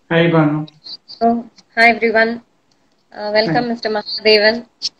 Hi, Banu. So, hi everyone. Uh, welcome, Mr. Mahadevan.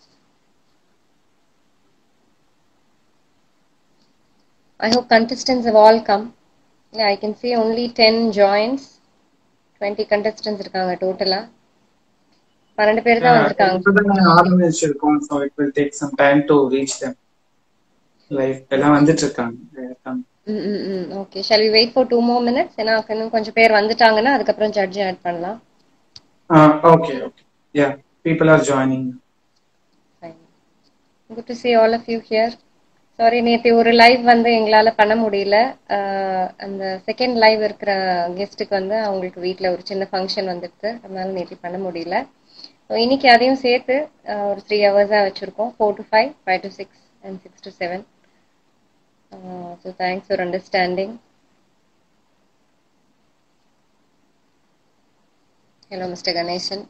I hope contestants have all come. Yeah, I can see only 10 joins. 20 contestants இருக்காங்க டோட்டலா பன்னெண்டு பேர் தான் வந்திருக்காங்க இப்பதான் ஆரம்பிச்சிருக்கோம் so it will take some time to reach them life எல்லாம் வந்துட்டு இருக்காங்க hmm hmm hmm okay shall we wait for two more minutes ஏன்னா இன்னும் கொஞ்சம் பேர் வந்துட்டாங்கன்னா அதுக்கப்புறம் ஜட்ஜ் ஆட் பண்ணலாம் okay okay yeah people are joining Fine. Good to see all of you here. Sorry நேற்று ஒரு லைவ் வந்து எங்களால பண்ண முடியல ஆஹ் அந்த செகண்ட் லைவ் இருக்கிற கெஸ்ட்டுக்கு வந்து அவங்களுக்கு வீட்டில் ஒரு சின்ன ஃபங்க்ஷன் வந்துடுது அதனால நேற்று பண்ண முடியல ஸோ இன்னைக்கு அதையும் சேர்த்து ஆஹ் ஒரு த்ரீ ஹவர்ஸாக வச்சுருக்கோம் four to five five to six and six to seven so thanks for understanding hello mister Ganesan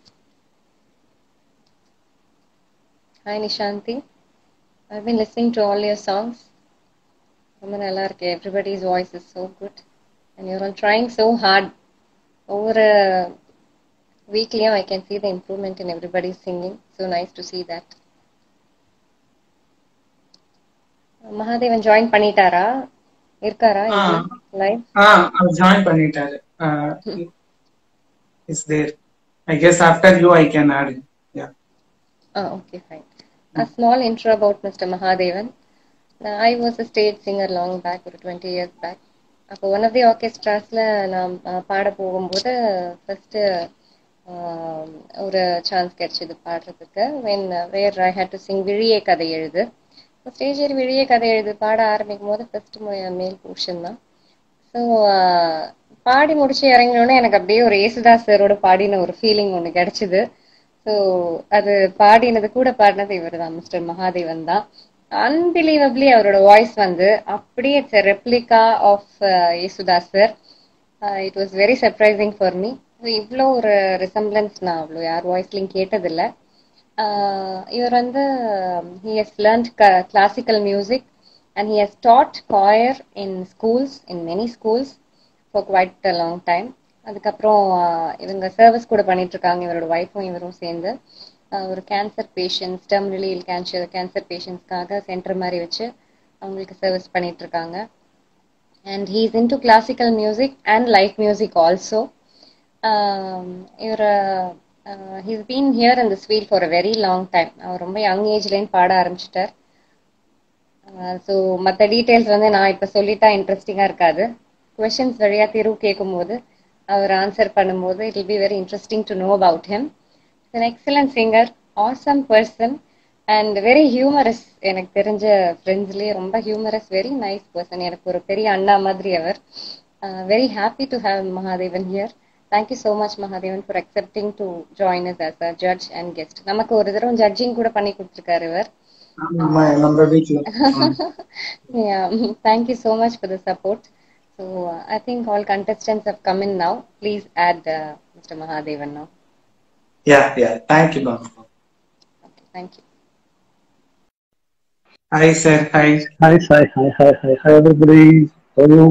hi Nishanthi I've been listening to all your songs. ரொம்ப நல்லா இருக்கு everybody's voice is so good and your all trying so hard ஒவ்வொரு வீக்லேயும் I can see the improvement in everybody singing so nice to see that Mahadevan join பண்ணிட்டாரா இருக்காரா live ஆ அவர் join பண்ணிட்டாரு is there I guess after you I can add yeah Ah, okay, fine. A small intro about Mr. Mahadevan. Now, I was a stage singer long back, ஒரு twenty years back அப்போ one of the ஆர்கெஸ்ட்ராஸில் நான் அஹ், பாட போகும்போது first ஒரு chance கிடைச்சிது பாடுறதுக்கு when where I had to sing விழியே கதை எழுது ஸ்டேஜ் ஏறி விழியே கதை எழுது பாட ஆரம்பிக்கும் போது ஃபர்ஸ்ட் மேல் போர்ஷன் தான் ஸோ பாடி முடிச்சு இறங்கினோடனே எனக்கு அப்படியே ஒரு ஏசுதாஸ் சாரோட பாடின ஒரு ஃபீலிங் ஒன்று கிடைச்சிது ஸோ அது பாடினது கூட பாடினது இவர் தான் மிஸ்டர் மகாதேவன் தான் அன்பிலீவபிளி அவரோட வாய்ஸ் வந்து அப்படியே it's replica of Yesudas sir it was very surprising for me so இவ்வளோ ஒரு ரிசம்பிளன்ஸ் நான் அவ்வளோ யார் வாய்ஸ்லையும் கேட்டதில்லை ஆஹ் இவர் வந்து he has learnt classical music and he has taught choir in schools in many schools for quite a long time அதுக்கப்புறம் ஆஹ் இவங்க சர்வீஸ் கூட பண்ணிட்டு இருக்காங்க இவரோட ஒய்ஃபும் இவரும் சேர்ந்து ஆஹ் ஒரு cancer patients terminally ill cancer cancer பேஷண்ட்ஸ்க்காக சென்டர் மாதிரி வச்சு அவங்களுக்கு சர்வீஸ் பண்ணிட்டு இருக்காங்க and he is into classical music and life music also இவர் he's been here in this field for a very long time அவர் ரொம்ப யங் ஏஜ்லேருந்து பாட ஆரம்பிச்சிட்டார் ஸோ மற்ற டீட்டெயில்ஸ் வந்து நான் இப்போ சொல்லிட்டா இன்ட்ரெஸ்டிங்காக இருக்காது கொஷின்ஸ் வழியாக தீர்வு கேட்கும்போது அவர் ஆன்சர் பண்ணும்போது it will be very interesting to know about him an excellent singer awesome person and very humorous எனக்கு தெரிஞ்ச ஃப்ரெண்ட்ஸ்லேயே ரொம்ப ஹியூமரஸ் வெரி நைஸ் பர்சன் எனக்கு ஒரு பெரிய அண்ணா மாதிரி அவர் very happy to have Mahadevan here thank you so much Mahadevan for accepting to join us as a judge and guest நமக்கு ஒரு தடவை ஜட்ஜிங் கூட பண்ணி கொடுத்துருக்காரு இவர் ஆமா நம்ம வீட்ல yeah thank you so much for the support so uh, i think all contestants have come in now please add uh, mr mahadevan now yeah yeah thank you Banu okay thank you hi sir hi Hi, hi, hi, hi, hi, hi, everybody. How are you?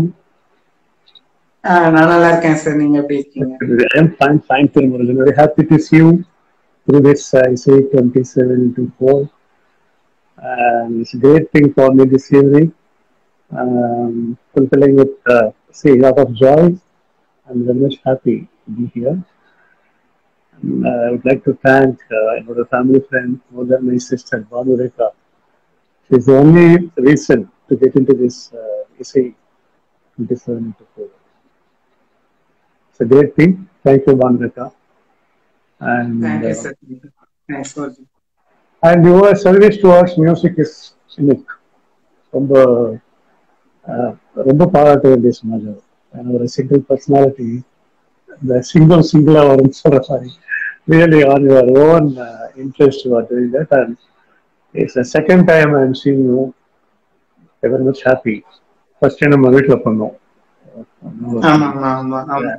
நான் நல்லா இருக்கேன் sir நீங்க எப்படி இருக்கீங்க I'm fine, fine, Thirumurugan. Very happy to see you through this, uh, I say, 27 to 4. Um, it's a great thing for me this evening. Um, fulfilling with, uh, see, a lot of joy. I'm very much happy to be here. Um, uh, I would like to thank uh, another family friend, more than my sister, Banu Rekha. She's the only reason to get into this uh, essay 27 to 4. It's a great thing. Thank you, Bandrika. And, thank you uh, sir thanks for and your service towards music is unique. ரொம்ப அஹ், ரொம்ப பாராட்ட வேண்டிய சமாஜம் ஏன்னா ஒரு single personality இந்த single சிங்கிளா வரும்னு சொல்ற மாதிரி really on your own interest you are doing that and it's the second time I am seeing you very much happy first நம்ம வீட்டில் பண்ணோம் ஆமா ஆமா ஆமா ஆமா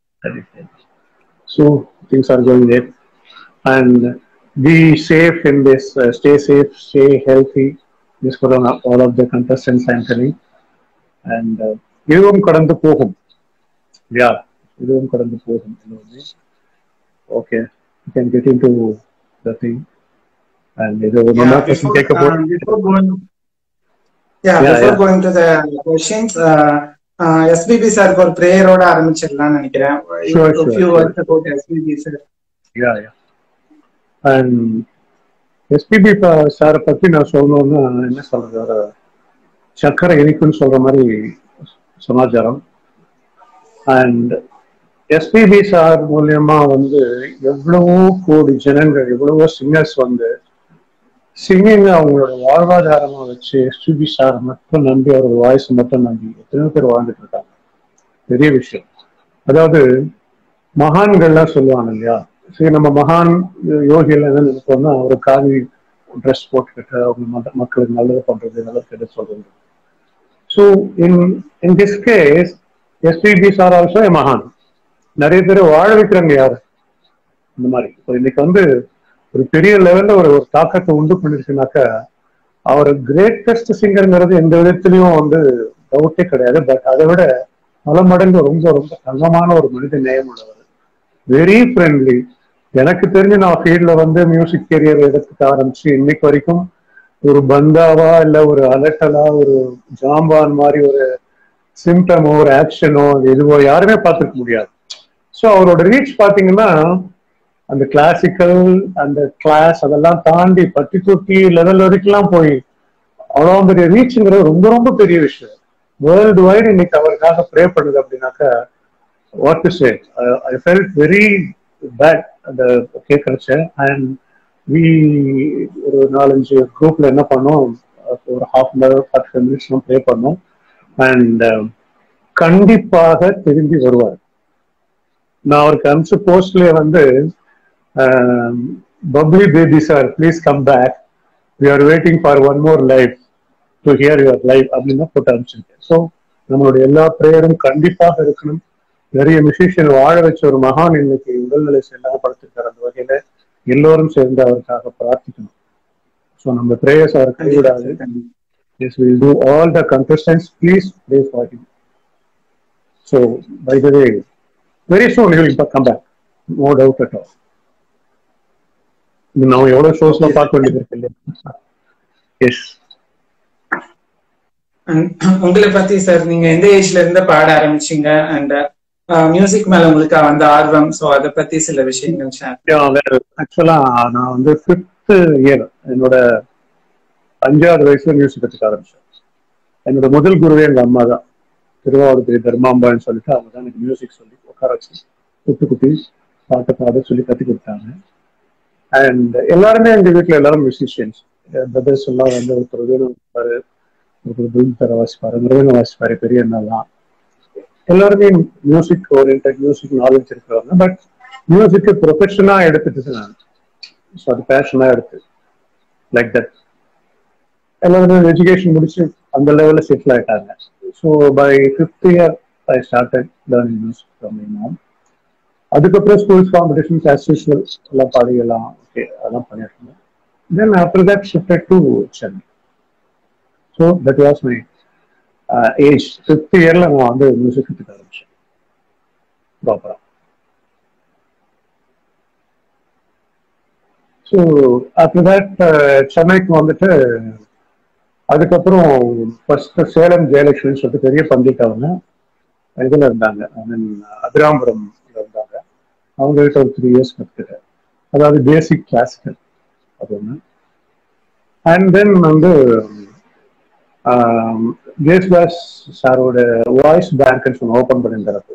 So things are going there. And be safe in this, uh, stay safe, stay healthy. This corona, all of the contestants I'm telling. And uh, இதுவும் கடந்து போகும் இல்லையா இதுவும் கடந்து போகும் எல்லோருமே okay you can get into the thing and இது ஒரு Yeah, மணி before, கேட்க uh, போறோம் before going, yeah, Yeah, before yeah. going to the questions, uh, uh, SBB sir ஒரு பிரேயரோட ஆரம்பிச்சிடலாம்னு நினைக்கிறேன் Sure, A sure, few sure. words about SBB sir. Yeah yeah and SPB சாரை பத்தி நான் சொல்லணும்னா என்ன சொல்றது ஒரு சக்கரை இனிக்குன்னு சொல்ற மாதிரி சமாச்சாரம் அண்ட் எஸ்பிபி சார் மூலியமா வந்து எவ்வளவோ கோடி ஜனங்கள் எவ்வளவோ சிங்கர்ஸ் வந்து சிங்கிங் அவங்களோட வாழ்வாதாரமா வச்சு எஸ்பிபி சார் மட்டும் நம்பி அவரோட வாய்ஸ் மட்டும் நம்பி எத்தனையோ பேர் வாழ்ந்துட்டு இருக்காங்க பெரிய விஷயம் அதாவது மகான்கள்லாம் சொல்லுவாங்க இல்லையா சரி நம்ம மகான் யோகிகள் என்ன நினைப்போம்னா ஒரு காவி ட்ரெஸ் போட்டுக்கிட்டு அவங்க மத்த- மக்களுக்கு நல்லது பண்றது நல்லது கெடுது சொல்றது so in in this case SPB sir also a மகான் நிறைய பேர் வாழ வைக்கிறாங்க யாரு இந்த மாதிரி இப்போ இன்னைக்கு வந்து ஒரு பெரிய லெவல்ல ஒரு ஒரு தாக்கத்தை உண்டு பண்ணிருச்சுனாக்கா அவர் கிரேட்டஸ்ட் சிங்கர்ங்கிறது எந்த விதத்திலையும் வந்து டவுட்டே கிடையாது பட் அதை விட பல மடங்கு ரொம்ப ரொம்ப தங்கமான ஒரு மனித நேயம் உள்ளவர் வெரி ஃப்ரெண்ட்லி எனக்கு தெரிஞ்சு நான் ஃபீல்ட்ல வந்து மியூசிக் கேரியர் எடுத்துக்க ஆரம்பிச்சு இன்னைக்கு வரைக்கும் ஒரு பந்தாவா இல்ல ஒரு அலட்டலா ஒரு ஜாம்பான் மாதிரி ஒரு சிம்டமோ ஒரு ஆக்ஷனோ எதுவோ யாருமே பார்த்துருக்க முடியாது ஸோ அவரோட ரீச் பாத்தீங்கன்னா அந்த கிளாசிக்கல் அந்த கிளாஸ் அதெல்லாம் தாண்டி பட்டி தொட்டி லெவல் வரைக்கும்லாம் போய் அவ்வளோ பெரிய ரீச்ங்கிறது ரொம்ப ரொம்ப பெரிய விஷயம் வேர்ல்டு வைடு இன்னைக்கு அவருக்காக ப்ரே பண்ணுது அப்படின்னாக்கா what to say I felt very bad அந்த கேட்கறச்ச அண்ட் வி ஒரு நாலஞ்சு குரூப்ல என்ன பண்ணோம் ஒரு half an hour forty five minutes play பண்ணோம் அண்ட் கண்டிப்பாக திரும்பி வருவார் நான் அவருக்கு அனுப்பிச்ச போஸ்ட்லயே வந்து bubbly baby sir please come back we are waiting for one more life to hear your life அப்படின்னு தான் போட்டு அனுப்பிச்சிருக்கேன் ஸோ நம்மளுடைய எல்லா ப்ரேயரும் கண்டிப்பாக இருக்கணும் நிறைய மியூசிஷியன் வாழ வச்ச ஒரு மகான் இன்னைக்கு உடல்நிலை செல்லாம படுத்திருக்கார் அந்த வகையில எல்லோரும் சேர்ந்து அவருக்காக பிரார்த்திக்கணும் ஸோ நம்ம ப்ரேயர்ஸ் அவர் கைவிடாது Yes, we'll do all the contestants. Please pray for him. So, by the way, very soon he will come back. No doubt at all. ನಾವು ಎವಡೋ ಶೋಸ್ ನಾವು பார்க்க எஸ் உங்களை பத்தி சார் நீங்க எந்த ஏஜ்ல இருந்து பாட ஆரம்பிச்சீங்க அண்ட் மியூசிக் மேல உங்களுக்கு வந்த ஆர்வம் சோ அத பத்தி சில விஷயங்கள் ஷேர் ஆக்சுவலா நான் வந்து ஃபிஃப்த் இயர் என்னோட அஞ்சாவது வயசுல மியூசிக் கற்றுக்க ஆரம்பிச்சேன் என்னோட முதல் குருவே எங்க அம்மா தான் திருவாவூர் தர்மாம்பான்னு சொல்லிட்டு அவங்க தான் எனக்கு மியூசிக் சொல்லி உட்கார வச்சு குட்டி குட்டி பாட்டு பாட சொல்லி கற்றுக் கொடுத்தாங்க அண்ட் எல்லாருமே எங்க வீட்டுல எல்லாரும் மியூசிஷியன்ஸ் பிரதர்ஸ் எல்லாம் வந்து ஒருத்தர் வேணும் வாசிப்பாரு ஒருத்தர் துல்தர வாசிப்பாரு மிருகன வாசிப்பாரு பெரிய அண்ணாலாம் எல்லாருமே மியூசிக் ஓரியன்ட் மியூசிக் நாலேஜ் இருக்கிறவங்க பட் மியூசிக்கு ப்ரொஃபஷனா எடுத்துட்டு நான் ஸோ அது பேஷனா எடுத்து லைக் தட் எல்லாருமே எஜுகேஷன் முடிச்சு அந்த லெவலில் செட்டில் ஆயிட்டாங்க so by fifth year I started learning music from my mom அதுக்கப்புறம் ஸ்கூல்ஸ் காம்படிஷன்ஸ் ஆஸ் யூஸ்வல் எல்லாம் பாடியெல்லாம் ஓகே அதெல்லாம் பண்ணிட்டு இருந்தேன் then after that shifted to Chennai so that was my age fifth இயர்ல நான் வந்து மியூசிக் கற்றுக்க ஆரம்பிச்சேன் ப்ராப்பரா ஸோ ஆஃப்டர் தட் சென்னைக்கு வந்துட்டு அதுக்கப்புறம் ஃபர்ஸ்ட் சேலம் ஜெயலட்சுமின்னு சொல்லிட்டு பெரிய பண்டிட் அவங்க இதுல இருந்தாங்க ஐ மீன் அபிராம்பரம் இருந்தாங்க அவங்க கிட்ட ஒரு த்ரீ இயர்ஸ் கற்றுக்கிட்டேன் அதாவது பேசிக் கிளாசிக்கல் அது ஒன்று அண்ட் தென் வந்து ஜேசுதாஸ் சாரோட வாய்ஸ் பேங்க்னு சொன்ன ஓப்பன் பண்ணியிருந்தது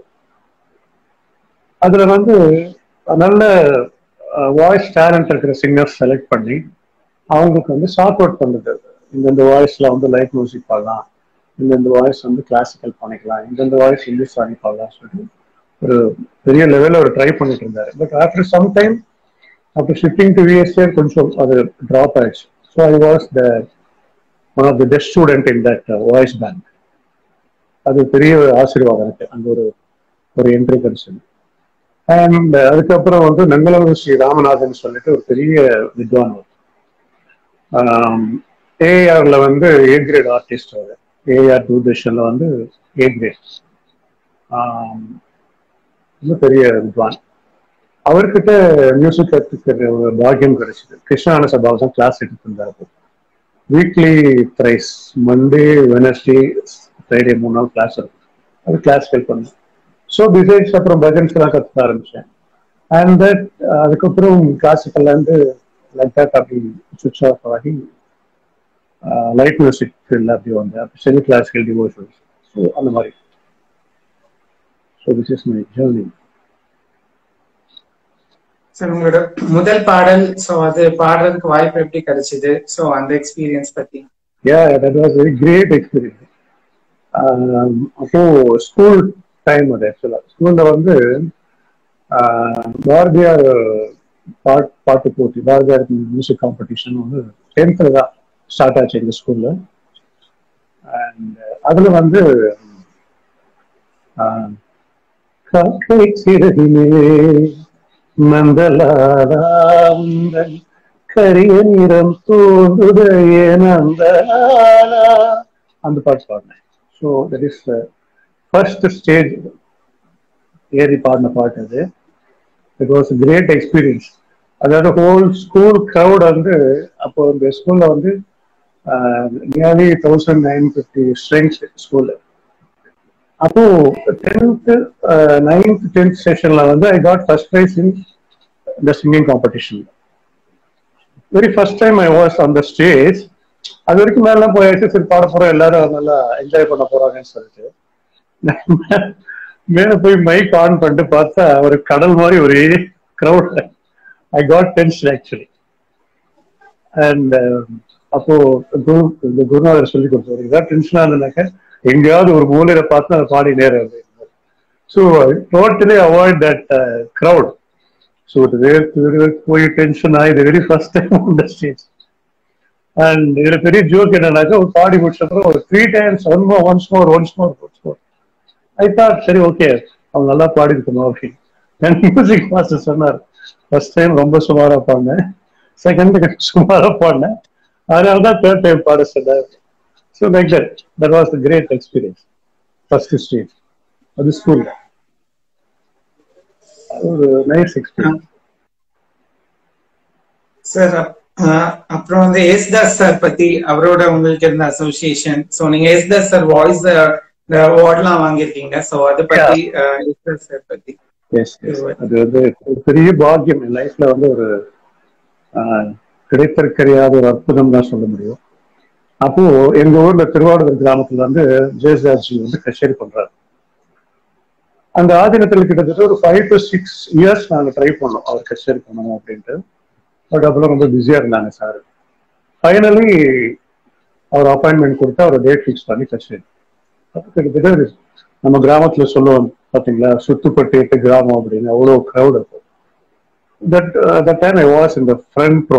அதுல வந்து நல்ல வாய்ஸ் டேலண்ட் இருக்கிற சிங்கர்ஸ் செலக்ட் பண்ணி அவங்களுக்கு வந்து ஷார்ட் அவுட் பண்ணுறது இந்தந்த வாய்ஸ்ல வந்து லைட் மியூசிக் பாடலாம் இந்தந்த வாய்ஸ் வந்து கிளாசிக்கல் பண்ணிக்கலாம் இந்தந்த வாய்ஸ் இந்துஸ்தானி பாடலாம் சொல்லிட்டு ஒரு பெரிய லெவலில் ஒரு ட்ரை பண்ணிட்டு இருந்தாரு but after some time after shifting to VSA கொஞ்சம் அது ட்ராப் ஆயிடுச்சு so I was the one of the best student in that voice bank அது பெரிய ஆசீர்வாதம் எனக்கு அந்த ஒரு ஒரு என்ட்ரி கிடைச்சது அண்ட் அதுக்கப்புறம் வந்து நங்கலூர் ஸ்ரீ ராமநாதன் சொல்லிட்டு ஒரு பெரிய வித்வான் ஏஆர்ல வந்து ஏ கிரேட் ஆர்டிஸ்ட் அவர் ஏஆர் தூர்தர்ஷன்ல வந்து ஏ கிரேட் ரொம்ப பெரிய வித்வான் அவர்கிட்ட மியூசிக் கற்றுக்கிற ஒரு பாக்கியம் கிடைச்சது கிருஷ்ணான சபாவை தான் கிளாஸ் எடுத்துட்டு இருந்தார் அப்போ weekly thrice Monday Wednesday Friday மூணு நாள் கிளாஸ் இருக்கும் அது கிளாஸ் ஹெல்ப் பண்ணேன் ஸோ பிசைட்ஸ் அப்புறம் பஜன்ஸ் எல்லாம் கற்றுக்க ஆரம்பிச்சேன் அண்ட் தட் அதுக்கப்புறம் கிளாசிக்கல்லேருந்து லைக் தட் அப்படி சுவிச் ஆஃப் ஆகி லைட் மியூசிக் ஃபீல்டில் அப்படி வந்தேன் செமி கிளாசிக்கல் டிவோஷன்ஸ் ஸோ அந்த மாதிரி so this is my journey sir உங்களோட முதல் பாடல் சோ அது பாடுறதுக்கு வாய்ப்பு எப்படி கிடைச்சது சோ அந்த எக்ஸ்பீரியன்ஸ் பத்தி Yeah, that was very great experience. Um, அப்போ ஸ்கூல் டைம் அது ஆக்சுவலா ஸ்கூல்ல வந்து ஆஹ், பாரதியார் பாட் பாட்டு போட்டி பாரதியார் மியூசிக் காம்படிஷன் வந்து டென்த்ல தான் ஸ்டார்ட் ஆச்சு எங்க ஸ்கூல்ல அண்ட் அதுல வந்து ஆஹ், காக்கை சிறகிலே நந்தலாலா உந்தன் கரிய நிறம் தோன்றுதையே நந்தலாலா அந்த பாட்டு பாடினேன் so that is first stage ஏறி பாடின பாட்டு அது இட் வாஸ் கிரேட் எக்ஸ்பீரியன்ஸ் அதாவது ஹோல் ஸ்கூல் க்ரௌட் வந்து அப்போ இந்த ஸ்கூல்ல வந்து nearly thousand nine fifty strengths ஸ்கூல்ல அப்போ டென்த் நைன்த் டென்த் செஷன்ல வந்து I got first prize in the singing competition very first time I was on the stage அது வரைக்கும் மேலாம் போயாச்சு சரி பாட போறோம் எல்லாரும் நல்லா என்ஜாய் பண்ண போறாங்கன்னு சொல்லிட்டு மேல போய் மைக் ஆன் பண்ணிட்டு பார்த்தா ஒரு கடல் மாதிரி ஒரு crowd I got tension actually and அப்போ குரு இந்த குருநாதர் சொல்லி கொடுத்தாரு இதான் டென்ஷனா இருந்தாக்க எங்கேயாவது ஒரு மூலையில பார்த்து அதை பாடி நேரம் so totally avoid that crowd so இது போய் டென்ஷன் ஆகி இது very first time on the stage and இதுல பெரிய ஜோக் என்னன்னாக்கா ஒரு பாடி முடிச்ச அப்புறம் ஒரு three times one more once more once more once more I thought சரி ஓகே அவங்க நல்லா பாடி இருக்கணும் அப்படின்னு மியூசிக் மாஸ்டர் சொன்னார் ஃபர்ஸ்ட் டைம் ரொம்ப சுமாரா பாடினேன் செகண்ட் சுமாரா பாடினேன் அதனால தான் தேர்ட் டைம் பாட சொன்னார் so like that that was the great experience first stage அது ஸ்கூல்ல ஒரு நைஸ் எக்ஸ்பீரியன்ஸ் சார் அப்புறம் வந்து எஸ்தாஸ் சார் பத்தி அவரோட உங்களுக்கு இருந்த அசோசியேஷன் சோ நீங்க எஸ்தாஸ் சார் வாய்ஸ் அவார்ட்லாம் வாங்கியிருக்கீங்க சோ அதை பத்தி எஸ்தாஸ் சார் பத்தி எஸ் அது வந்து ஒரு பெரிய பாக்கியம் என் லைஃப்ல வந்து ஒரு ஆஹ், கிடைத்திருக்கிறையாத ஒரு அற்புதம் தான் சொல்ல முடியும் அப்போ எங்க ஊர்ல திருவாரூர் கிராமத்துல வந்து ஜெயசாஜி வந்து கச்சேரி பண்றாரு அந்த ஆதீனத்தில் கிட்டத்தட்ட ஒரு ஃபைவ் டு சிக்ஸ் இயர்ஸ் நாங்க ட்ரை பண்ணோம் அவர் கச்சேரி பண்ணணும் அப்படின்ட்டு பட் அப்பெல்லாம் ரொம்ப பிஸியா இருந்தாங்க சார் ஃபைனலி அவர் அப்பாயின்மெண்ட் கொடுத்து அவர் டேட் ஃபிக்ஸ் பண்ணி கச்சேரி அப்ப கிட்டத்தட்ட ஒரு நம்ம கிராமத்துல சொல்லுவோம் பாத்தீங்களா சுத்துப்பட்டு எட்டு கிராமம் அப்படின்னு அவ்வளோ க்ரௌட் இருக்கும் that that time I was இந்த ஃப்ரண்ட் ப்ரோ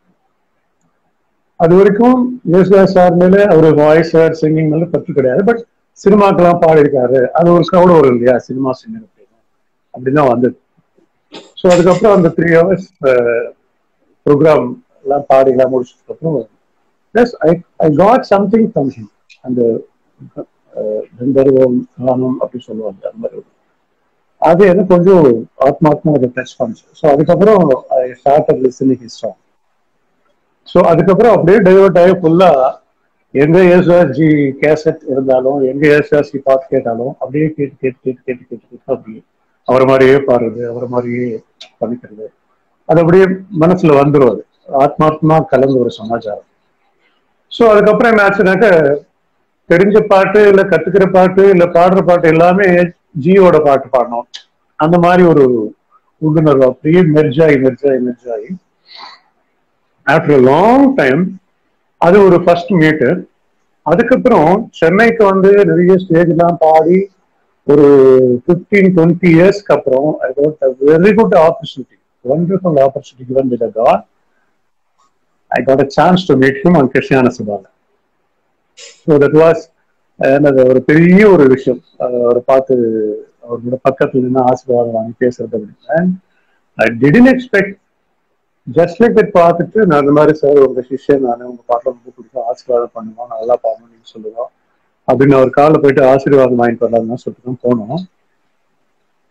அது வரைக்கும் யேசுதாஸ் சார் மேல அவர் வாய்ஸ் சார் சிங்கிங் மேல பற்று கிடையாது பட் சினிமாக்கெல்லாம் பாடியிருக்காரு அது ஒரு க்ரௌட் வரும் இல்லையா சினிமா சிங்கர் அப்படின்னு அப்படிதான் வந்தது ஸோ அதுக்கப்புறம் அந்த த்ரீ ஹவர்ஸ் ப்ரோக்ராம் எல்லாம் பாடி எல்லாம் முடிச்சதுக்கு அப்புறம் plus I I got something from him அந்த அஹ், கந்தர்வம் கானம் அப்படி சொல்லுவாங்க அந்த மாதிரி ஒரு அது எனக்கு கொஞ்சம் ஆத்மாத்மா அதை டச் பண்ணுச்சு ஸோ அதுக்கப்புறம் I start listening his song so அதுக்கப்புறம் அப்படியே டைவர்ட் ஆகி ஃபுல்லா எங்க ஏசுவாஜி கேசட் இருந்தாலும் எங்க ஏசுவாஜி பாட்டு கேட்டாலும் அப்படியே கேட்டு கேட்டு கேட்டு கேட்டு கேட்டு கேட்டு அப்படியே அவரை மாதிரியே பாடுறது அவரை மாதிரியே பண்ணிக்கிறது அது அப்படியே மனசுல வந்துடும் அது ஆத்மாத்மா கலந்த ஒரு சமாச்சாரம் ஸோ அதுக்கப்புறம் என்ன ஆச்சுனாக்க தெரிஞ்ச பாட்டு இல்ல கத்துக்கிற பாட்டு இல்ல பாடுற பாட்டு எல்லாமே ஜியோட பாட்டு பாடணும் அந்த மாதிரி ஒரு உள்ளுணர்வு அப்படியே மெர்ஜாகி மெர்ஜாகி மெர்ஜாகி ஆஃப்டர் லாங் டைம் அது ஒரு ஃபர்ஸ்ட் மீட்டு அதுக்கப்புறம் சென்னைக்கு வந்து நிறைய ஸ்டேஜ்லாம் பாடி ஒரு ஃபிஃப்டீன் டுவெண்ட்டி இயர்ஸ்க்கு அப்புறம் I got very good opportunity wonderful opportunity given by the God. I got a chance to meet him on கிருஷ்ணான சபால ஸோ தட் வாஸ் என்னது ஒரு பெரிய ஒரு விஷயம் அஹ் ஒரு பார்த்து அவரோட பக்கத்துல நின்று ஆசீர்வாதம் வாங்கி பேசுறது அப்படின்னு and I didn't expect just like that பார்த்துட்டு நான் இந்த மாதிரி சார் உங்க சிஷ்யன் நான் உங்க பாட்டில் ரொம்ப பிடிக்கும் ஆசீர்வாதம் பண்ணுவோம் நல்லா பாடணும் நீங்க சொல்லுவோம் அப்படின்னு அவர் காலில் போயிட்டு ஆசீர்வாதம் வாங்கிட்டு வரலாம்னு சொல்லிட்டு தான் போனோம்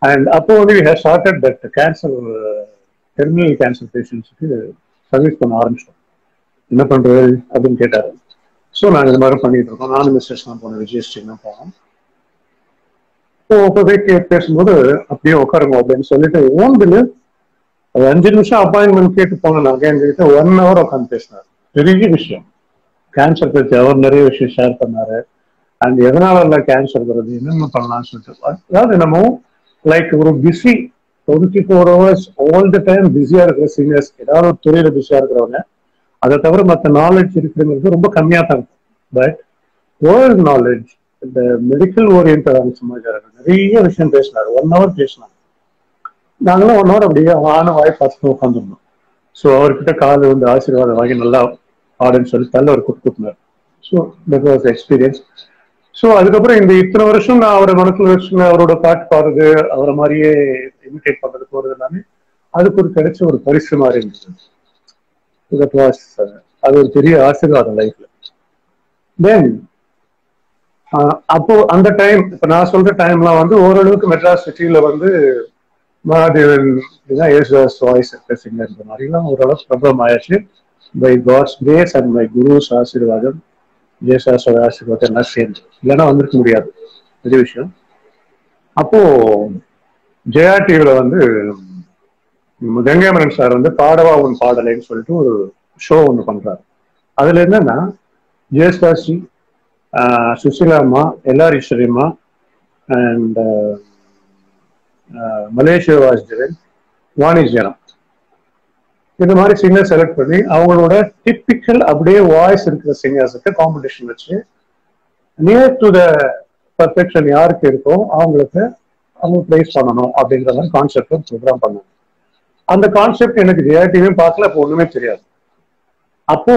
அண்ட் அப்போ வந்து we have started that cancer terminal cancer பேஷண்ட்ஸுக்கு சர்வீஸ் பண்ண ஆரம்பிச்சிட்டோம் என்ன பண்றது அப்படின்னு கேட்டாரு ஸோ நாங்கள் இந்த மாதிரி பண்ணிட்டு இருக்கோம் நானும் மிஸ்டர்ஸ்லாம் போனோம் விஜயஸ்ரீலாம் போனோம் ஸோ போய் பேசும்போது அப்படியே உட்காருங்க அப்படின்னு சொல்லிட்டு ஓன் பில்லு அது அஞ்சு நிமிஷம் அப்பாயின்மெண்ட் கேட்டு போனேன் நான் என்கிட்ட ஒன் ஹவர் உட்காந்து பேசினார் பெரிய விஷயம் கேன்சர் பற்றி அவர் நிறைய விஷயம் ஷேர் பண்ணாரு அண்ட் எதனால இல்லை கேன்சர் வருது என்னென்ன பண்ணலாம்னு சொல்லிட்டு அதாவது நம்ம லைக் ஒரு busy twenty four hours all the time பிஸியா இருக்கிற சீனியர்ஸ் ஏதாவது ஒரு துறையில பிஸியா இருக்கிறவங்க அதை தவிர மற்ற நாலேஜ் இருக்கிறது ரொம்ப கம்மியா தான் இருக்கும் பட் வேர்ல்ட் நாலேஜ் இந்த மெடிக்கல் ஓரியன்டான சமாச்சாரம் நிறைய விஷயம் பேசினாரு ஒன் ஹவர் பேசினாங்க நாங்களும் ஒன் ஹவர் அப்படியே ஆன வாய் பார்த்துட்டு உட்காந்துருந்தோம் ஸோ அவர்கிட்ட கால் வந்து ஆசீர்வாதம் வாங்கி நல்லா ஆடுன்னு சொல்லி தள்ள அவர் கொடுத்துருந்தார் so that was experience so அதுக்கப்புறம் இந்த இத்தனை வருஷம் நான் அவரை மனசுல வச்சு அவரோட பாட்டு பாடுறது அவரை மாதிரியே இமிடேட் பண்றது போறது எல்லாமே அதுக்கு ஒரு கிடைச்ச ஒரு பரிசு மாதிரி இருந்தது தட் வாஸ் அது ஒரு பெரிய ஆசீர்வாதம் லைஃப்ல தென் அப்போ அந்த டைம் இப்ப நான் சொல்ற டைம்லாம் வந்து ஓரளவுக்கு மெட்ராஸ் சிட்டியில வந்து மகாதேவன் ஏசுதாஸ் வாய்ஸ் சிங்கர் இந்த மாதிரிலாம் ஓரளவுக்கு பிரபலம் ஆயாச்சு by God's grace and by gurus ஆசீர்வாதம் ஜேசாஸோட ஆசீர்வாதம் எல்லாம் சேர்ந்து இல்லைன்னா வந்திருக்க முடியாது பெரிய விஷயம் அப்போ ஜெயா டிவில வந்து கங்கைமரன் சார் வந்து பாடவா உன் பாடலைன்னு சொல்லிட்டு ஒரு ஷோ ஒன்று பண்றாரு அதுல என்னன்னா ஜெயஸ்தாசி சுசிலா அம்மா எல்ஆர் ஈஸ்வரியம்மா அண்ட் மலேசியா வாசுதேவன் வாணிஜ்யனம் இந்த மாதிரி சிங்கர் செலக்ட் பண்ணி அவங்களோட டிப்பிக்கல் அப்படியே வாய்ஸ் இருக்கிற சிங்கர்ஸுக்கு காம்படிஷன் வச்சு நியர் டு த பர்ஃபெக்ஷன் யாருக்கு இருக்கோ அவங்களுக்கு அவங்க ப்ரைஸ் பண்ணணும் அப்படிங்கிற மாதிரி கான்செப்ட் ப்ரோக்ராம் பண்ணாங்க அந்த கான்செப்ட் எனக்கு ஜிஆர்டிவியும் பார்க்கல அப்போ ஒண்ணுமே தெரியாது அப்போ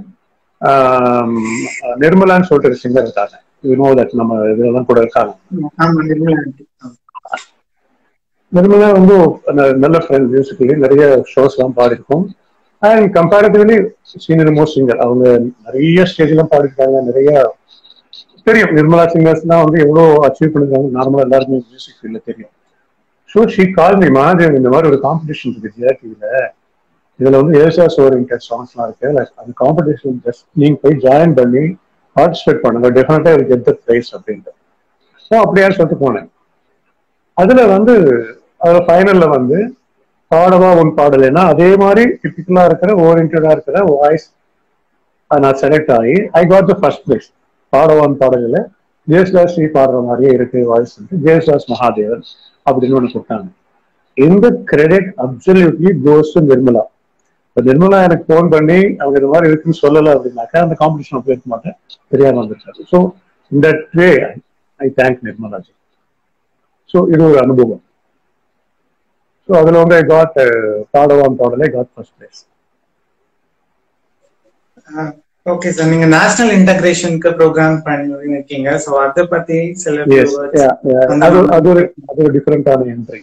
நிர்மலான்னு சொல்லிட்டு ஒரு சிங்கர் இருக்காங்க யூ நோ தட் நம்ம இதெல்லாம் கூட இருக்காங்க நிர்மலா வந்து நல்ல ஃப்ரெண்ட் மியூசிக்கலி நிறைய ஷோஸ் எல்லாம் பாடிருக்கோம் and comparatively senior most singer அவங்க நிறைய ஸ்டேஜ் எல்லாம் பாடிருக்காங்க நிறைய தெரியும் நிர்மலா சிங்கர்ஸ்லாம் வந்து எவ்வளவு அச்சீவ் பண்ணிருக்காங்க நார்மலா எல்லாருமே மியூசிக் ஃபீல்ட்ல தெரியும் ஸோ ஷீ கால் மீ மாதிரி இந்த மாதிரி ஒரு காம்படிஷன் இருக்கு ஜிஆர் டிவில இதுல வந்து ஏசாஸ் ஓரியன்ட் சாங்ஸ்லாம் இருக்கு அந்த காம்படிஷன் ஜஸ்ட் நீங்க போய் ஜாயின் பண்ணி பார்ட்டிசிபேட் பண்ணுங்க டெஃபினட்டா இது கெட் த பிரைஸ் அப்படின்ட்டு ஸோ அப்படியா சொல்லிட்டு போனேன் அதுல வந்து அதுல ஃபைனல்ல வந்து பாடவா உன் பாடலைன்னா அதே மாதிரி டிபிக்கலா இருக்கிற ஓரியன்டா இருக்கிற வாய்ஸ் நான் செலக்ட் ஆகி I got the first place பாடவான் பாடலில் ஜெயசுதாஸ் ஸ்ரீ பாடுற மாதிரியே இருக்கு வாய்ஸ் ஜெயசுதாஸ் மகாதேவன் அப்படின்னு ஒன்று கொடுத்தாங்க இந்த credit absolutely goes to Nirmala இப்போ நிர்மலா எனக்கு ஃபோன் பண்ணி அவங்க இந்த மாதிரி இருக்குன்னு சொல்லலை அப்படின்னாக்கா அந்த காம்படிஷன் போயிருக்க மாட்டேன் தெரியாம வந்துருக்காரு ஸோ இந்த வே ஐ தேங்க் நிர்மலாஜி ஸோ இது ஒரு அனுபவம் ஸோ அதில் வந்து ஐ காட் பாடவான் பாடலை got first place okay sir நீங்க நேஷனல் இன்டகிரேஷனுக்கு ப்ரோக்ராம் பண்ணிருக்கீங்க ஸோ அதை பத்தி சில அது அது ஒரு அது ஒரு டிஃப்ரெண்டான என்ட்ரி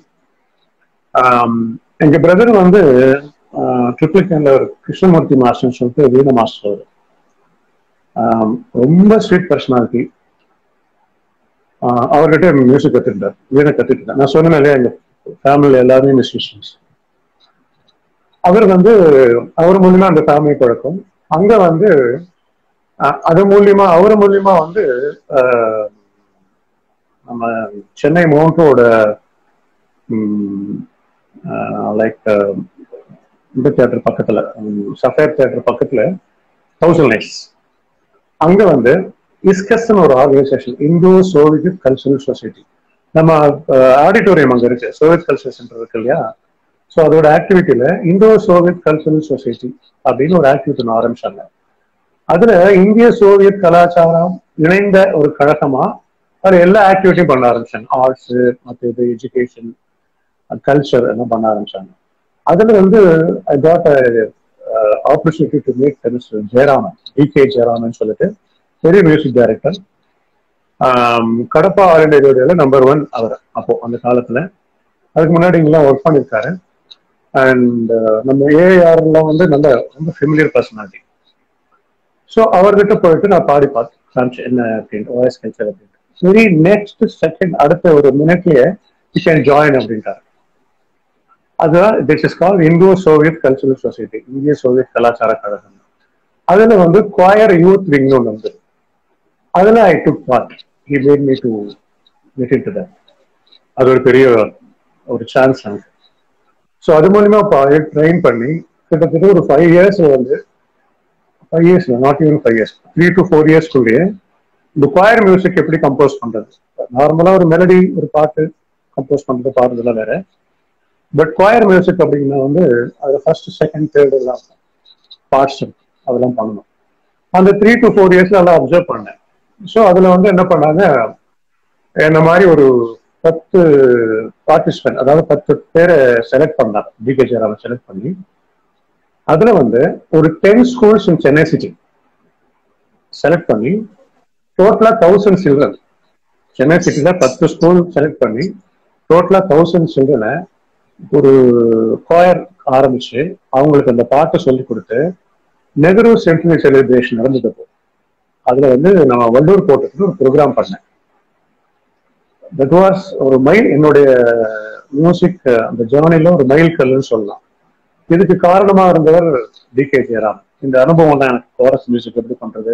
எங்க பிரதர் வந்து ட்ரிப்ளிகன்ல ஒரு கிருஷ்ணமூர்த்தி மாஸ்டர்னு சொல்லிட்டு வீண மாஸ்டர் அவர் ரொம்ப ஸ்வீட் பர்சனாலிட்டி அவர்கிட்ட மியூசிக் கத்துக்கிட்டார் வீணை கத்துக்கிட்டார் நான் சொன்னேன் இல்லையா எங்க ஃபேமிலியில் எல்லாருமே மியூசிஷியன்ஸ் அவர் வந்து அவர் மூலியமா அந்த ஃபேமிலி குழக்கம் அங்க வந்து அது மூலியமா அவர் மூலியமா வந்து நம்ம சென்னை மோகனோட லைக் இந்த தேட்டர் பக்கத்துல சஃபேர் தேட்டர் பக்கத்துல தௌசண்ட் நைட்ஸ் அங்க வந்து இஸ்கஸ்ன்னு ஒரு organisation Indo Soviet cultural society நம்ம ஆடிட்டோரியம் அங்க இருக்கு சோவியத் கல்ச்சரல் சென்டர் இருக்கு இல்லையா ஸோ அதோட ஆக்டிவிட்டியில இந்தோ சோவியத் கல்ச்சரல் சொசைட்டி அப்படின்னு ஒரு ஆக்டிவிட்டி ஒன்று ஆரம்பிச்சாங்க அதுல இந்திய சோவியத் கலாச்சாரம் இணைந்த ஒரு கழகமா அது எல்லா ஆக்டிவிட்டியும் பண்ண ஆரம்பிச்சாங்க ஆர்ட்ஸ் மற்ற இது எஜுகேஷன் கல்ச்சர் எல்லாம் பண்ண ஆரம்பிச்சாங்க அதுல வந்து I got opportunity to meet Mister Jayaraman T K Jayaraman சொல்லிட்டு பெரிய music director Kadapa All India ரேடியோல நம்பர் ஒன் அவர் அப்போ அந்த காலத்துல அதுக்கு முன்னாடி இங்கெல்லாம் ஒர்க் பண்ணியிருக்காரு அண்ட் நம்ம ஏஆர்லாம் வந்து நல்ல ரொம்ப ஃபெமிலியர் பர்சனாலிட்டி ஸோ அவர்கிட்ட போயிட்டு நான் பாடி பார்த்து காமிச்சேன் என்ன அப்படின்ட்டு வாய்ஸ் கல்ச்சர் அப்படின்ட்டு சரி நெக்ஸ்ட் செகண்ட் அடுத்த ஒரு மினிட்லயே யூ கேன் ஜாயின் அப்படின்ட்டார் அதுதான் this is call Indo Soviet cultural society இந்திய சோவியத் கலாச்சார கழகம் அதுல வந்து குவாயர் யூத் விங் ஒன்று வந்து அதுல I took part he made me to get into that அது ஒரு பெரிய ஒரு சான்ஸ் எனக்கு ஸோ அது மூலியமா ட்ரெயின் பண்ணி கிட்டத்தட்ட ஒரு ஃபைவ் இயர்ஸ் வந்து five years not even five years three to four இயர்ஸ்க்குள்ளேயே இந்த குவாயர் மியூசிக் எப்படி கம்போஸ் பண்றது நார்மலா ஒரு மெலடி ஒரு பாட்டு கம்போஸ் பண்றது பாடுறதுலாம் வேற பட் குவாயர் மியூசிக் அப்படின்னா வந்து அது ஃபர்ஸ்ட் செகண்ட் தேர்ட் எல்லாம் பார்ட்ஸ் அதெல்லாம் பண்ணணும் அந்த த்ரீ டு ஃபோர் இயர்ஸ்ல எல்லாம் அப்சர்வ் பண்ணேன் ஸோ அதுல வந்து என்ன பண்ணாங்க என்ன மாதிரி ஒரு பத்து பார்ட்டிசிபென்ட் அதாவது பத்து பேரை செலக்ட் பண்ணாங்க டிகே ஜெயராமன் செலக்ட் பண்ணி அதுல வந்து ஒரு ten schools in Chennai city select பண்ணி டோட்டலா தௌசண்ட் சில்ட்ரன் சென்னை சிட்டில பத்து ஸ்கூல் செலக்ட் பண்ணி டோட்டலா தௌசண்ட் சில்ட்ரனை ஒரு கோயர் ஆரம்பிச்சு அவங்களுக்கு அந்த பாட்டை சொல்லி கொடுத்து நெஹ்ரு சென்டனரி செலிப்ரேஷன் நடந்தது அதுல வந்து நான் வள்ளூர் கோட்டத்துக்கு ஒரு ப்ரோக்ராம் பண்ணேன் தட் வாஸ் ஒரு மைல் என்னுடைய மியூசிக் அந்த ஜேர்னில ஒரு மைல் கல்லுன்னு சொல்லலாம் இதுக்கு காரணமா இருந்தவர் டி கே ஜெயராம் இந்த அனுபவம் தான் எனக்கு கோரஸ் மியூசிக் எப்படி பண்றது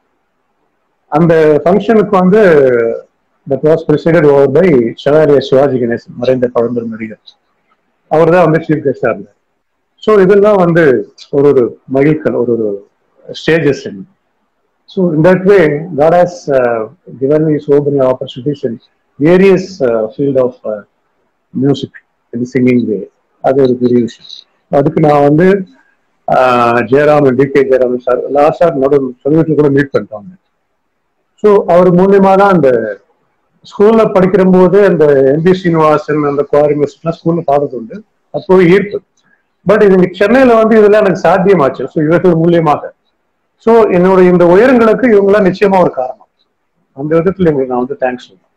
அந்த ஃபங்க்ஷனுக்கு வந்து that was presided over by Chevalier Sivaji Ganesan மறைந்த பழம்பெரும் நடிகர் அவர் தான் வந்து சீஃப் கெஸ்டா இருந்தார் ஸோ இதெல்லாம் வந்து ஒரு ஒரு மகிழ்கள் ஒரு ஒரு stages so in that way God has given me so many opportunities in various field of music in singing way அது ஒரு பெரிய விஷயம் அதுக்கு நான் வந்து Jayaraman T K Jayaraman sir லாஸ்டா நடு சொல்லிட்டு கூட மீட் பண்ணிட்டாங்க ஸோ அவர் மூலியமா தான் அந்த ஸ்கூல்ல படிக்கிற போது அந்த எம்பி சீனிவாசன் அந்த குவாரி மியூசிக்லாம் ஸ்கூல்ல பாடுறது உண்டு அப்போ ஈர்ப்பு பட் இது இங்க சென்னையில வந்து இதெல்லாம் எனக்கு சாத்தியமாச்சு ஸோ இவர்கள் மூலியமாக ஸோ என்னோட இந்த உயரங்களுக்கு இவங்கெல்லாம் நிச்சயமா ஒரு காரணம் அந்த விதத்துல எங்களுக்கு நான் வந்து தேங்க்ஸ் சொல்றேன்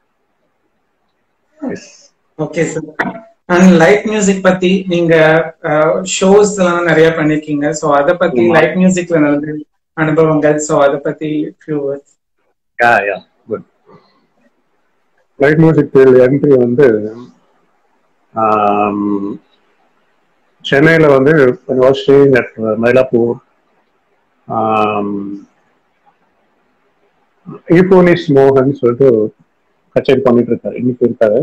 okay sir and light music பத்தி நீங்க ஷோஸ் எல்லாம் நிறைய பண்ணிருக்கீங்க சோ அத பத்தி லைட் மியூசிக்ல நடந்த அனுபவங்கள் சோ அத பத்தி few words yeah yeah good light music field entry வந்து சென்னையில வந்து வாஸ் ஸ்டேயிங் அட் மயிலாப்பூர் ஈபோனிஸ் மோகன் சொல்லிட்டு கச்சேரி பண்ணிட்டு இருக்காரு இன்னைக்கு இருக்காரு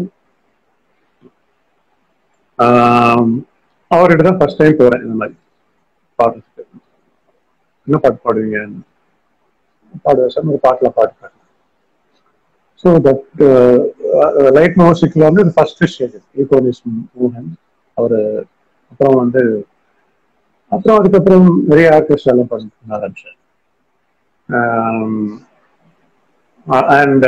அவர்கிட்ட தான் ஃபர்ஸ்ட் டைம் போறேன் இந்த மாதிரி பாடுறதுக்கு என்ன பாட்டு பாடுவீங்க பாடுவேன் சார் ஒரு பாட்டில் பாடுறேன் ஸோ தட் லைட் மியூசிக்ல வந்து ஃபர்ஸ்ட் ஸ்டேஜ் ஈகோனிஸ் மோகன் அவர் அப்புறம் வந்து அப்புறம் அதுக்கப்புறம் நிறைய ஆர்கெஸ்ட்ரா எல்லாம் பண்ண ஆரம்பிச்சேன் அண்ட்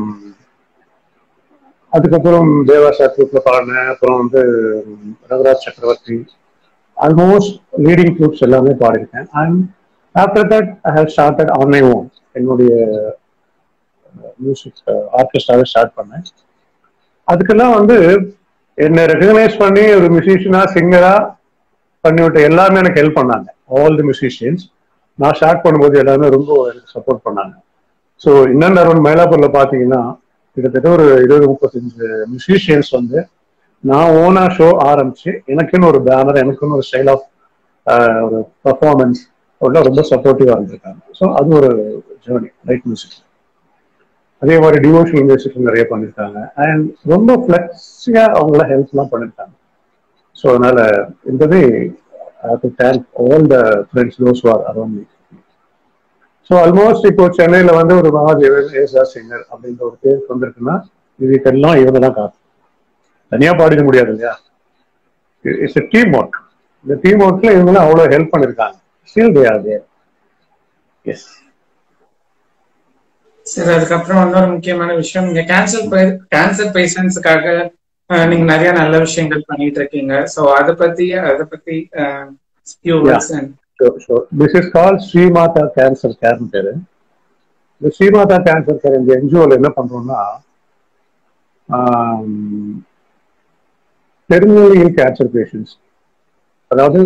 அதுக்கப்புறம் தேவாசா குரூப்ல பாடினேன் அப்புறம் வந்து ரங்கராஜ் சக்கரவர்த்தி ஆல்மோஸ்ட் லீடிங் குரூப்ஸ் எல்லாமே பாடிருக்கேன் and after that I have started on my own என்னுடைய மியூசிக் ஆர்கெஸ்ட்ராவே ஸ்டார்ட் பண்ணேன் அதுக்கெல்லாம் வந்து என்னை ரெகனைஸ் பண்ணி ஒரு மியூசிஷியனா சிங்கரா பண்ணிவிட்ட எல்லாருமே எனக்கு ஹெல்ப் பண்ணாங்க ஆல் தி மியூசிஷியன்ஸ் நான் ஸ்டார்ட் பண்ணும்போது எல்லாருமே ரொம்ப எனக்கு சப்போர்ட் பண்ணாங்க ஸோ இன்னொன்று அரௌண்ட் மயிலாப்பூர்ல பார்த்தீங்கன்னா கிட்டத்தட்ட ஒரு இருபது முப்பத்தஞ்சு மியூசிஷியன்ஸ் வந்து நான் ஓனா ஷோ ஆரம்பிச்சு எனக்குன்னு ஒரு பேனர் எனக்குன்னு ஒரு ஸ்டைல் ஆஃப் ஒரு பர்ஃபார்மன்ஸ் ரொம்ப சப்போர்ட்டிவா இருந்திருக்காங்க ஸோ அது ஒரு ஜேர்னி லைட் மியூசிக் அதே மாதிரி டிவோஷனல் மியூசிக் நிறைய பண்ணியிருக்காங்க அண்ட் ரொம்ப ஃபிளெக்ஸியா அவங்கள ஹெல்ப்லாம் பண்ணியிருக்காங்க ஸோ அதனால இந்த way to thank all the friends those are around me so almost இப்போ சென்னையில வந்து ஒரு மகாதேவன் ஏசா சிங்கர் அப்படின்ற ஒரு பேர் வந்திருக்குன்னா இதுக்கெல்லாம் இவங்க தான் காரணம் தனியா பாடிக்க முடியாது இல்லையா இட்ஸ் டீம் ஒர்க் இந்த டீம் ஒர்க்ல இவங்களும் அவ்வளோ ஹெல்ப் பண்ணிருக்காங்க still they are there yes சரி அதுக்கப்புறம் இன்னொரு முக்கியமான விஷயம் நீங்க கேன்சர் கேன்சர் பேஷண்ட்ஸுக்காக நீங்க நிறைய நல்ல விஷயங்கள் பண்ணிட்டு இருக்கீங்க சோ அத பத்தி அத பத்தி this is call Srimatha cancer கேர்னு பேரு இந்த ஸ்ரீமாதா கேன்சர் கேர் இந்த என்ஜிஓல என்ன பண்றோம்னா டெர்மினல் கேன்சர் பேஷண்ட்ஸ் அதாவது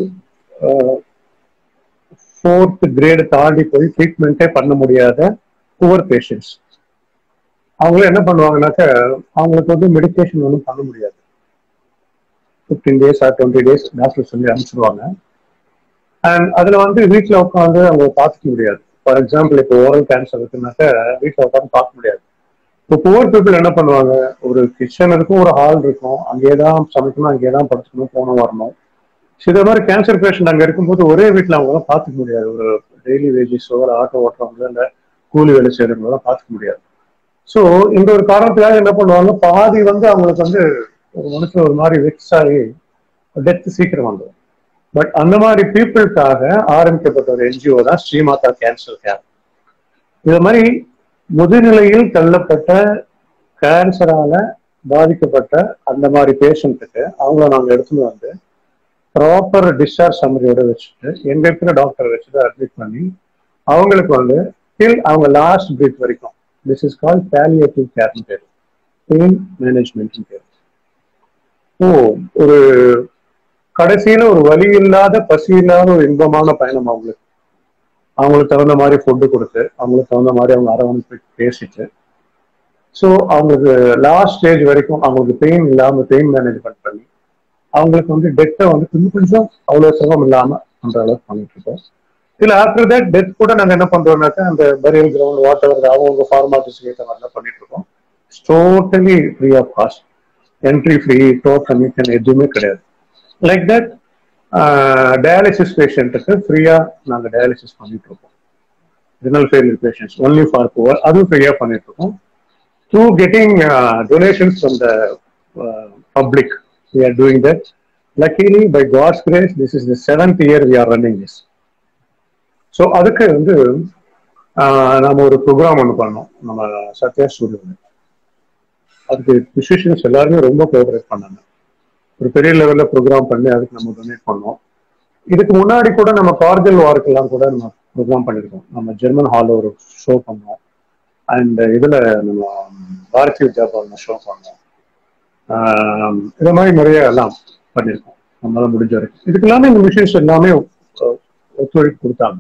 ஃபோர்த் கிரேடு தாண்டி போய் ட்ரீட்மெண்ட்டே பண்ண முடியாத புவர் பேஷண்ட்ஸ் அவங்களும் என்ன பண்ணுவாங்கனாக்க அவங்களுக்கு வந்து மெடிடேஷன் ஒன்றும் பண்ண முடியாது fifteen days or twenty days doctor சொல்லி அனுப்பிச்சிடுவாங்க அண்ட் அதுல வந்து வீட்டில் உட்காந்து அவங்க பார்த்துக்க முடியாது ஃபார் எக்ஸாம்பிள் இப்போ ஓரல் கேன்சர் இருக்குனாக்க வீட்டில் உட்காந்து பார்க்க முடியாது இப்போ புவர் பீப்புள் என்ன பண்ணுவாங்க ஒரு கிச்சன் இருக்கும் ஒரு ஹால் இருக்கும் அங்கேயே தான் சமைக்கணும் அங்கேயே தான் படுத்துக்கணும் போகணும் வரணும் ஸோ இதே மாதிரி கேன்சர் பேஷண்ட் அங்கே இருக்கும்போது ஒரே வீட்டில் அவங்களால பார்த்துக்க முடியாது ஒரு டெய்லி வேஜஸோ ஒரு ஆட்டோ ஓட்டுறவங்க இல்லை கூலி வேலை செய்யறவங்களாம் பார்த்துக்க முடியாது ஸோ இந்த ஒரு காரணத்துக்காக என்ன பண்ணுவாங்க பாதி வந்து அவங்களுக்கு வந்து ஒரு மனுஷன் ஒரு மாதிரி வெக்ஸ் ஆகி டெத் சீக்கிரம் வந்துடும் பட் அந்த மாதிரி பீப்புளுக்காக ஆரம்பிக்கப்பட்ட ஒரு என்ஜிஓ தான் ஸ்ரீமாதா கேன்சர் கேர் இது மாதிரி முதுநிலையில் தள்ளப்பட்ட கேன்சரால பாதிக்கப்பட்ட அந்த மாதிரி பேஷண்ட்டுக்கு அவங்கள நாங்க எடுத்துட்டு வந்து ப்ராப்பர் டிஸ்சார்ஜ் சம்மரியோட வச்சுட்டு எங்க இருக்கிற டாக்டர் வச்சுட்டு அட்மிட் பண்ணி அவங்களுக்கு வந்து டில் அவங்க லாஸ்ட் பிரீத் வரைக்கும் திஸ் இஸ் கால் பேலியேட்டிவ் கேர்னு பேர் பெயின் மேனேஜ்மெண்ட் பேர் ஓ ஒரு கடைசியில ஒரு வலி இல்லாத பசி இல்லாத ஒரு இன்பமான பயணம் அவங்களுக்கு அவங்களுக்கு தகுந்த மாதிரி ஃபுட்டு கொடுத்து அவங்களுக்கு தகுந்த மாதிரி அவங்க அரவணைப்பு பேசிட்டு ஸோ அவங்களுக்கு லாஸ்ட் ஸ்டேஜ் வரைக்கும் அவங்களுக்கு பெயின் இல்லாம பெயின் மேனேஜ்மெண்ட் பண்ணி அவங்களுக்கு வந்து டெத்தை வந்து கொஞ்சம் கொஞ்சம் அவ்வளோ சிரமம் இல்லாம பண்ற அளவுக்கு பண்ணிட்டு இருக்கோம் இல்ல ஆஃப்டர் தட் டெத் கூட நாங்க என்ன பண்றோம்னாக்கா அந்த பரியல் கிரவுண்ட் வாட் எவர் அவங்க ஃபார்மாலிட்டிஸ் ஏற்ற மாதிரிலாம் பண்ணிட்டு இருக்கோம் totally free of cost entry free door commission எதுவுமே கிடையாது லைக் தட் டயாலிசிஸ் பேஷண்ட்டுக்கு ஃப்ரீயா நாங்க டயாலிசிஸ் பண்ணிட்டு இருக்கோம் renal failure patients only for poor அதுவும் ஃப்ரீயா பண்ணிட்டு இருக்கோம் through getting donations from the public we are doing that luckily by God's grace this is the seventh year we are running this so அதுக்கு வந்து நம்ம ஒரு ப்ரோக்ராம் ஒன்று பண்ணோம் நம்ம சத்யா ஸ்டூடியோவில் அதுக்கு பிசிஷியன்ஸ் எல்லாருமே ரொம்ப கோஆபரேட் பண்ணாங்க ஒரு பெரிய லெவலில் ப்ரோக்ராம் பண்ணி அதுக்கு நம்ம டொனேட் பண்ணோம் இதுக்கு முன்னாடி கூட நம்ம கார்கில் வார்க்கெல்லாம் கூட நம்ம ப்ரோக்ராம் பண்ணியிருக்கோம் நம்ம ஜெர்மன் ஹாலில் ஒரு ஷோ பண்ணோம் அண்ட் இதில் நம்ம பாரதிய வித்யாபவனில் ஷோ பண்ணோம் இதை மாதிரி நிறைய எல்லாம் பண்ணியிருக்கோம் நம்மளால முடிஞ்ச வரைக்கும் இதுக்கு எல்லாமே இந்த மிஷின்ஸ் எல்லாமே ஒத்துழைப்பு கொடுத்தாங்க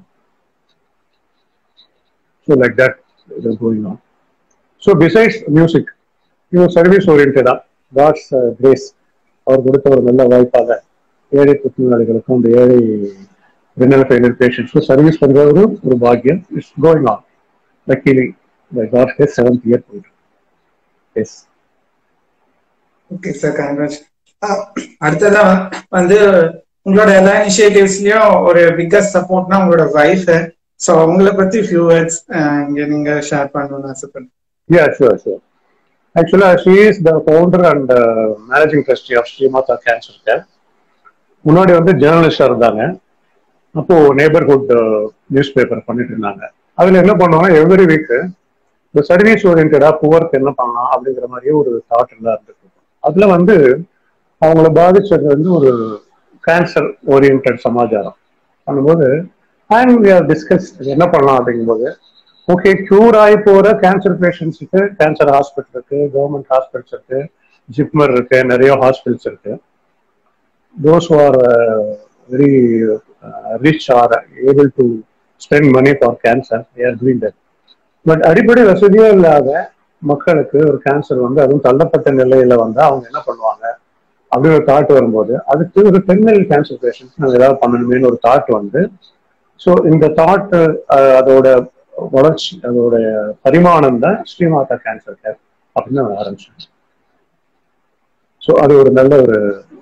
ஸோ லைக் தட் இது going on so besides music இது சர்வீஸ் ஓரியன்டா காட்ஸ் கிரேஸ் அவர் கொடுத்த ஒரு நல்ல வாய்ப்பாக ஏழை புற்றுநோயாளிகளுக்கும் அந்த ஏழை ரினல் ஃபெயிலியர் பேஷண்ட்ஸ்க்கும் சர்வீஸ் பண்றது ஒரு பாக்கியம் it's going on luckily by God's grace seventh year போயிட்டு எஸ் ஓகே சார் கங்க்ராச் அடுத்ததா வந்து உங்களோட எல்லா இனிஷியேட்டிவ்ஸ்லயும் ஒரு பிக்கஸ்ட் சப்போர்ட்னா உங்களோட ஒய்ஃப் ஸோ அவங்கள பத்தி ஃபியூ வேர்ட்ஸ் இங்க நீங்க ஷேர் பண்ணணும்னு ஆசைப்படுறேன் Yeah, sure, sure. Actually, she is the founder and uh, managing trustee of Srimata Cancer Care. முன்னாடி வந்து ஜேர்னலிஸ்டா இருந்தாங்க அப்போ நெய்பர்ஹுட் நியூஸ் பேப்பர் பண்ணிட்டு இருந்தாங்க அதுல என்ன பண்ணுவாங்க எவ்ரி வீக் இந்த சர்வீஸ் ஓரியன்டா புவர்க்கு என்ன பண்ணலாம் அப்படிங்கிற மாதிரியே ஒரு தாட் எல்லாம் இருந்துட்டு அதுல வந்து அவங்கள பாதிச்சது வந்து ஒரு கேன்சர் ஓரியன்ட் சமாச்சாரம் பண்ணும்போது அண்ட் வி ஆர் டிஸ்கஸ் என்ன பண்ணலாம் அப்படிங்கும்போது ஓகே க்யூர் ஆகி போற கேன்சர் பேஷண்ட்ஸுக்கு கேன்சர் ஹாஸ்பிட்டல் இருக்கு கவர்மெண்ட் ஹாஸ்பிட்டல்ஸ் இருக்கு ஜிப்மர் இருக்கு நிறைய ஹாஸ்பிட்டல்ஸ் இருக்கு those are very rich are able to spend money for cancer are doing that but அடிப்படை வசதியே இல்லாத மக்களுக்கு ஒரு கேன்சர் வந்து அதுவும் தள்ளப்பட்ட நிலையில வந்து அவங்க என்ன பண்ணுவாங்க அப்படின்னு ஒரு தாட் வரும்போது அதுக்கு ஒரு டெர்மினல் கேன்சர் பேஷண்ட்ஸ் நம்ம ஏதாவது பண்ணணுமேனு ஒரு தாட் வந்து ஸோ இந்த தாட் அதோட வளர்ச்சி அதோடைய பரிமாணம் தான் ஸ்ரீமாதா கேன்சர் கேர் அப்படின்னு ஆரம்பிச்சேன் ஸோ அது ஒரு நல்ல ஒரு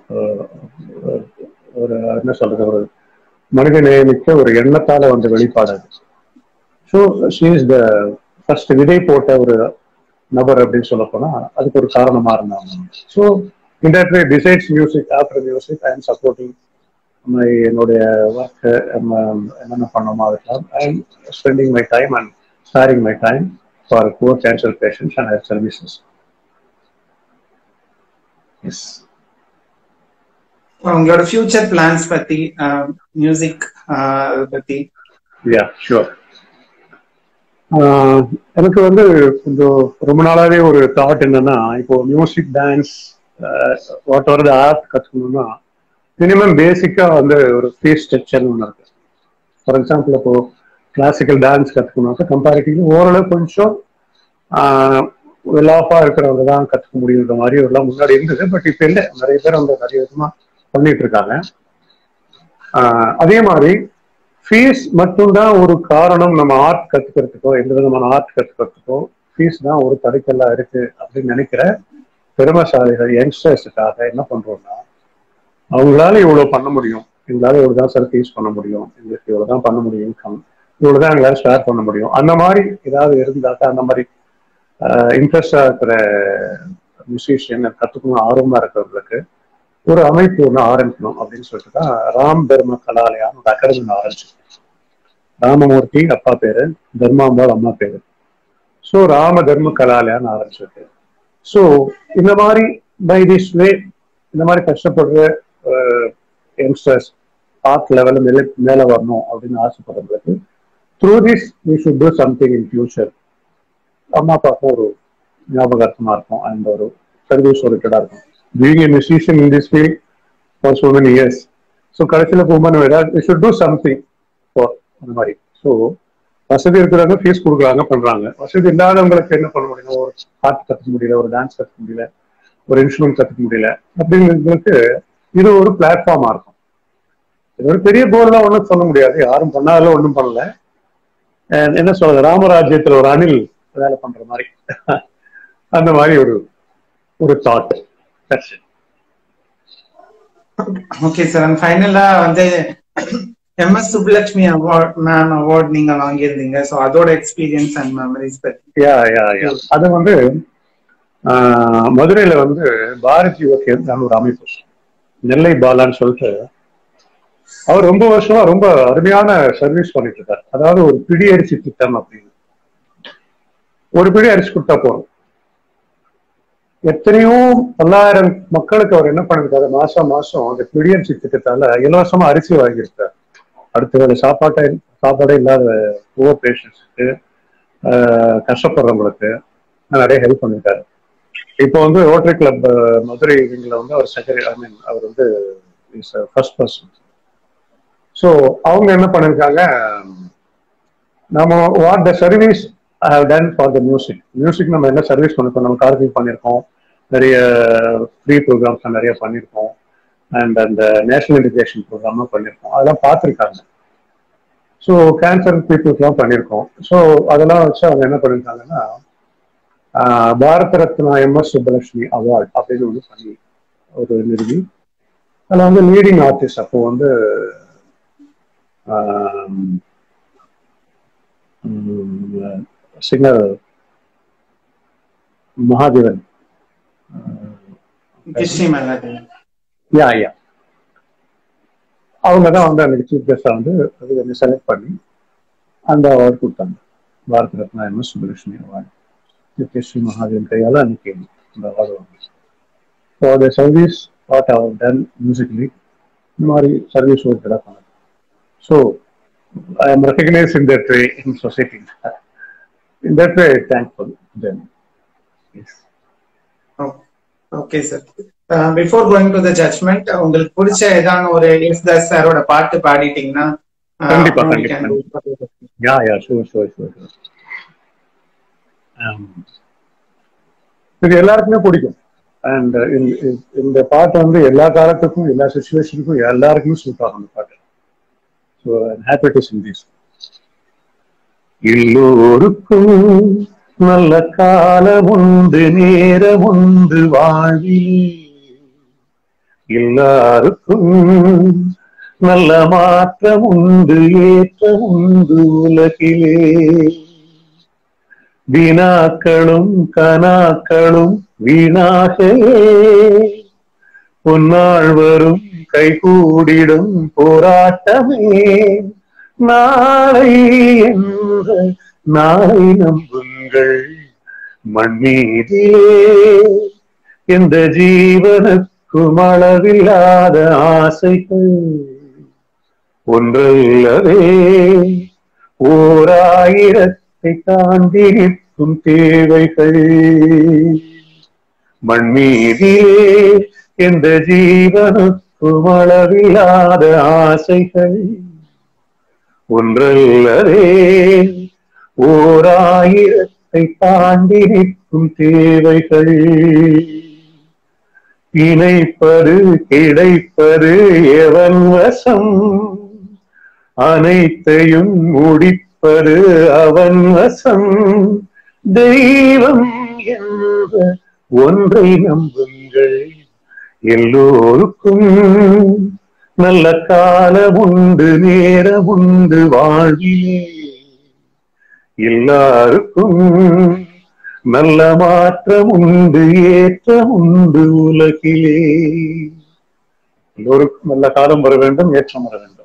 ஒரு என்ன சொல்றது ஒரு மனித நேயமிக்க ஒரு எண்ணத்தால வந்த வெளிப்பாடு அது so she is the first விதை போட்ட ஒரு நபர் அப்படின்னு சொல்ல போனா அதுக்கு ஒரு காரணமா இருந்தாங்க ஸோ இந்த way decides music after music I am supporting என்னுடைய ஒர்க் என்னென்ன பண்ணணுமோ அதுக்கெல்லாம் I am spending my time and sparing my time for poor cancer patients and health services yes உங்களோட ஃபியூச்சர் பிளான்ஸ் பத்தி மியூசிக் பத்தி யா ஷுவர் எனக்கு வந்து கொஞ்சம் ரொம்ப நாளாவே ஒரு தாட் என்னன்னா இப்போ music dance whatever art கற்றுக்கணும்னா மினிமம் பேசிக்கா வந்து ஒரு ஃபேஸ் ஸ்ட்ரக்சர்னு ஒன்று இருக்கு ஃபார் எக்ஸாம்பிள் இப்போ கிளாசிக்கல் டான்ஸ் கற்றுக்கணும்னா கம்பேரிட்டிவ்லி ஓரளவு கொஞ்சம் லாஃபா இருக்கிறவங்க தான் கத்துக்க முடியுன்ற மாதிரி எல்லாம் முன்னாடி இருந்தது பட் இப்ப இல்லை நிறைய பேர் அந்த நிறைய விதமா பண்ணிட்டு இருக்காங்க ஆஹ் அதே மாதிரி ஃபீஸ் மட்டும்தான் ஒரு காரணம் நம்ம ஆர்ட் கத்துக்கிறதுக்கோ எந்த விதமான ஆர்ட் கத்துக்கிறதுக்கோ ஃபீஸ் தான் ஒரு தடைக்கல்லா இருக்கு அப்படின்னு நினைக்கிற திறமசாலிகள் யங்ஸ்டர்ஸுக்காக என்ன பண்றோம்னா அவங்களால இவ்வளவு பண்ண முடியும் எங்களால இவ்வளவு தான் சார் ஃபீஸ் பண்ண முடியும் எங்களுக்கு இவ்வளவு தான் பண்ண முடியும் இன்கம் இவ்வளவுதான் எங்களால ஷேர் பண்ண முடியும் அந்த மாதிரி ஏதாவது இருந்தாக்கா அந்த மாதிரி இன்ட்ரெஸ்டா இருக்கிற மியூசிஷியன் கத்துக்கணும் ஆர்வமா இருக்கிறவங்களுக்கு ஒரு அமைப்பு ஒன்று ஆரம்பிக்கணும் அப்படின்னு சொல்லிட்டு தான் ராம் தர்ம கலாலயான்னு ஒரு அகாடமி ஆரம்பிச்சு ராமமூர்த்தி அப்பா பேரு தர்மாம்பாள் அம்மா பேரு ஸோ ராம தர்ம கலாலயான்னு ஆரம்பிச்சிருக்கு ஸோ இந்த மாதிரி பை திஸ் வே இந்த மாதிரி கஷ்டப்படுற யங்ஸ்டர்ஸ் ஆர்ட் லெவலில் மேலே மேலே வரணும் அப்படின்னு ஆசைப்படுறவங்களுக்கு through this we should do something in future அம்மா அப்பாவுக்கும் ஒரு ஞாபகார்த்தமா இருக்கும் அண்ட் ஒரு சர்வீஸ் ஓரியன்டா இருக்கும் being a musician in this field for so many years so கடைசியில் போகும்போது we should do something for அந்த மாதிரி ஸோ வசதி இருக்கிறவங்க ஃபீஸ் கொடுக்குறாங்க பண்றாங்க வசதி இல்லாதவங்களுக்கு என்ன பண்ண முடியும் ஒரு ஆர்ட் கற்றுக்க முடியல ஒரு டான்ஸ் கற்றுக்க முடியல ஒரு இன்ஸ்ட்ருமெண்ட் கற்றுக்க முடியல அப்படிங்கிறதுக்கு இது ஒரு பிளாட்ஃபார்மா இருக்கும் இது ஒரு பெரிய கோல்லாம் ஒன்றும் சொல்ல முடியாது யாரும் பண்ணாலும் ஒன்றும் பண்ணல அஹ் என்ன சொல்றது ராமராஜ்யத்துல ஒரு அணில் வேலை பண்ற மாதிரி அந்த மாதிரி ஒரு ஒரு தாட் ஓகே சார் அண்ட் ஃபைனலா வந்து M S Subbulakshmi award ma'am award நீங்க வாங்கியிருந்தீங்க ஸோ அதோட எக்ஸ்பீரியன்ஸ் அண்ட் மெமரிஸ் பத்தி யா யா யா அது வந்து ஆஹ், மதுரையில வந்து பாரதி ஓகேன்னு ஒரு அமைப்பு நெல்லை பாலான்னு சொல்லிட்டு அவர் ரொம்ப வருஷமா ரொம்ப அருமையான சர்வீஸ் பண்ணிட்டு இருக்காரு அதாவது ஒரு பிடி அரிசி திட்டம் அப்படின்னு ஒரு பிடி அரிசி கொடுத்தா போதும் எத்தனையோ பல்லாயிரம் மக்களுக்கு அவர் என்ன பண்ணிருக்காரு மாசம் மாசம் அந்த பிடி அரிசி திட்டத்தால இலவசமா அரிசி வாங்கியிருக்காரு அடுத்த வேலை சாப்பாட்டை சாப்பாடே இல்லாத புவர் பேஷண்ட்ஸுக்கு கஷ்டப்படுறவங்களுக்கு நிறைய ஹெல்ப் பண்ணிருக்காரு இப்போ வந்து ரோட்டரி கிளப் மதுரை இவங்கள வந்து அவர் செக்ரட்டரி ஐ மீன் அவர் வந்து இஸ் ஃபர்ஸ்ட் பர்சன் ஸோ அவங்க என்ன பண்ணிருக்காங்க நம்ம what the service I have done for the music music நம்ம என்ன சர்வீஸ் பண்ணிருக்கோம் நம்ம கார்கிங் பண்ணியிருக்கோம் நிறைய ஃப்ரீ ப்ரோக்ராம்ஸ் நிறைய பண்ணியிருக்கோம் அண்ட் அந்த நேஷனல் எஜுகேஷன் ப்ரோக்ராம்லாம் பண்ணியிருக்கோம் அதெல்லாம் பார்த்துருக்காங்க ஸோ கேன்சர் பீப்புள்ஸ்லாம் பண்ணியிருக்கோம் ஸோ அதெல்லாம் வச்சு அவங்க என்ன பண்ணியிருக்காங்கன்னா ah Bharat Ratna M S Subbulakshmi award அப்படின்னு ஒன்று பண்ணி ஒரு நிறுவி அதில் வந்து லீடிங் ஆர்டிஸ்ட் அப்போ வந்து சிங்கர் மகாதேவன் கிருஷ்ணி மேலாது யா யா அவங்க தான் வந்து அன்னைக்கு சீஃப் கெஸ்டா வந்து அது வந்து செலக்ட் பண்ணி அந்த அவார்டு கொடுத்தாங்க Bharat Ratna M S Subbulakshmi award Nithyasree Mahadevan கையால் அன்னைக்கு அந்த அவார்டு வாங்க ஸோ அந்த சர்வீஸ் வாட் அவர் டன் மியூசிக்லி இந்த மாதிரி சர்வீஸ் ஓரியன்டாக பண்ணது so I am recognise in that way in society in that way thankful then yes okay sir before going to the judgement உங்களுக்கு பிடிச்ச ஏதான ஒரு யேசுதாஸ் சாரோட பாட்டு பாடிட்டீங்கன்னா uh, கண்டிப்பா, we கண்டிப்பா. can do it. Yeah yeah sure sure sure இது எல்லாருக்குமே பிடிக்கும் அண்ட் இந்த பாட்டு வந்து எல்லா காலத்துக்கும் எல்லா சுச்சுவேஷனுக்கும் எல்லாருக்குமே சூட் ஆகும் இந்த பாட்டு so happy to sing this எல்லோருக்கும் நல்ல காலம் உண்டு நேரம் உண்டு வாழ்வில் எல்லாருக்கும் நல்ல மாற்றம் உண்டு ஏற்றம் உண்டு உலகிலே வினாக்களும் கனாக்களும் வீணாகவே பொன்னாள் வரும் கைகூடிடும் போராட்டமே நாளை என்ற நாளை நம்புங்கள் மண்ணீதிலே எந்த ஜீவனுக்கும் அளவில்லாத ஆசைகள் ஒன்றல்லவே ஓர் ஆயிரத்தை தாண்டி நிற்கும் தேவைகள் மண்மீதிலே எந்த ஜீவனுக்கும் அளவில்லாத ஆசைகள் ஒன்றல்லவே ஓர் ஆயிரத்தை தாண்டி நிற்கும் எல்லோருக்கும் தேவைகள் இணைப்பது கிடைப்பது எவன் வசம் அனைத்தையும் முடிப்பது அவன் வசம் தெய்வம் என்ற ஒன்றை நம்புங்கள் எல்லோருக்கும் நல்ல காலம் உண்டு நேரம் உண்டு வாழ்விலே எல்லாருக்கும் நல்ல மாற்றம் உண்டு ஏற்றம் உண்டு உலகிலே எல்லோருக்கும் நல்ல காலம் வர வேண்டும் ஏற்றம் வர வேண்டும்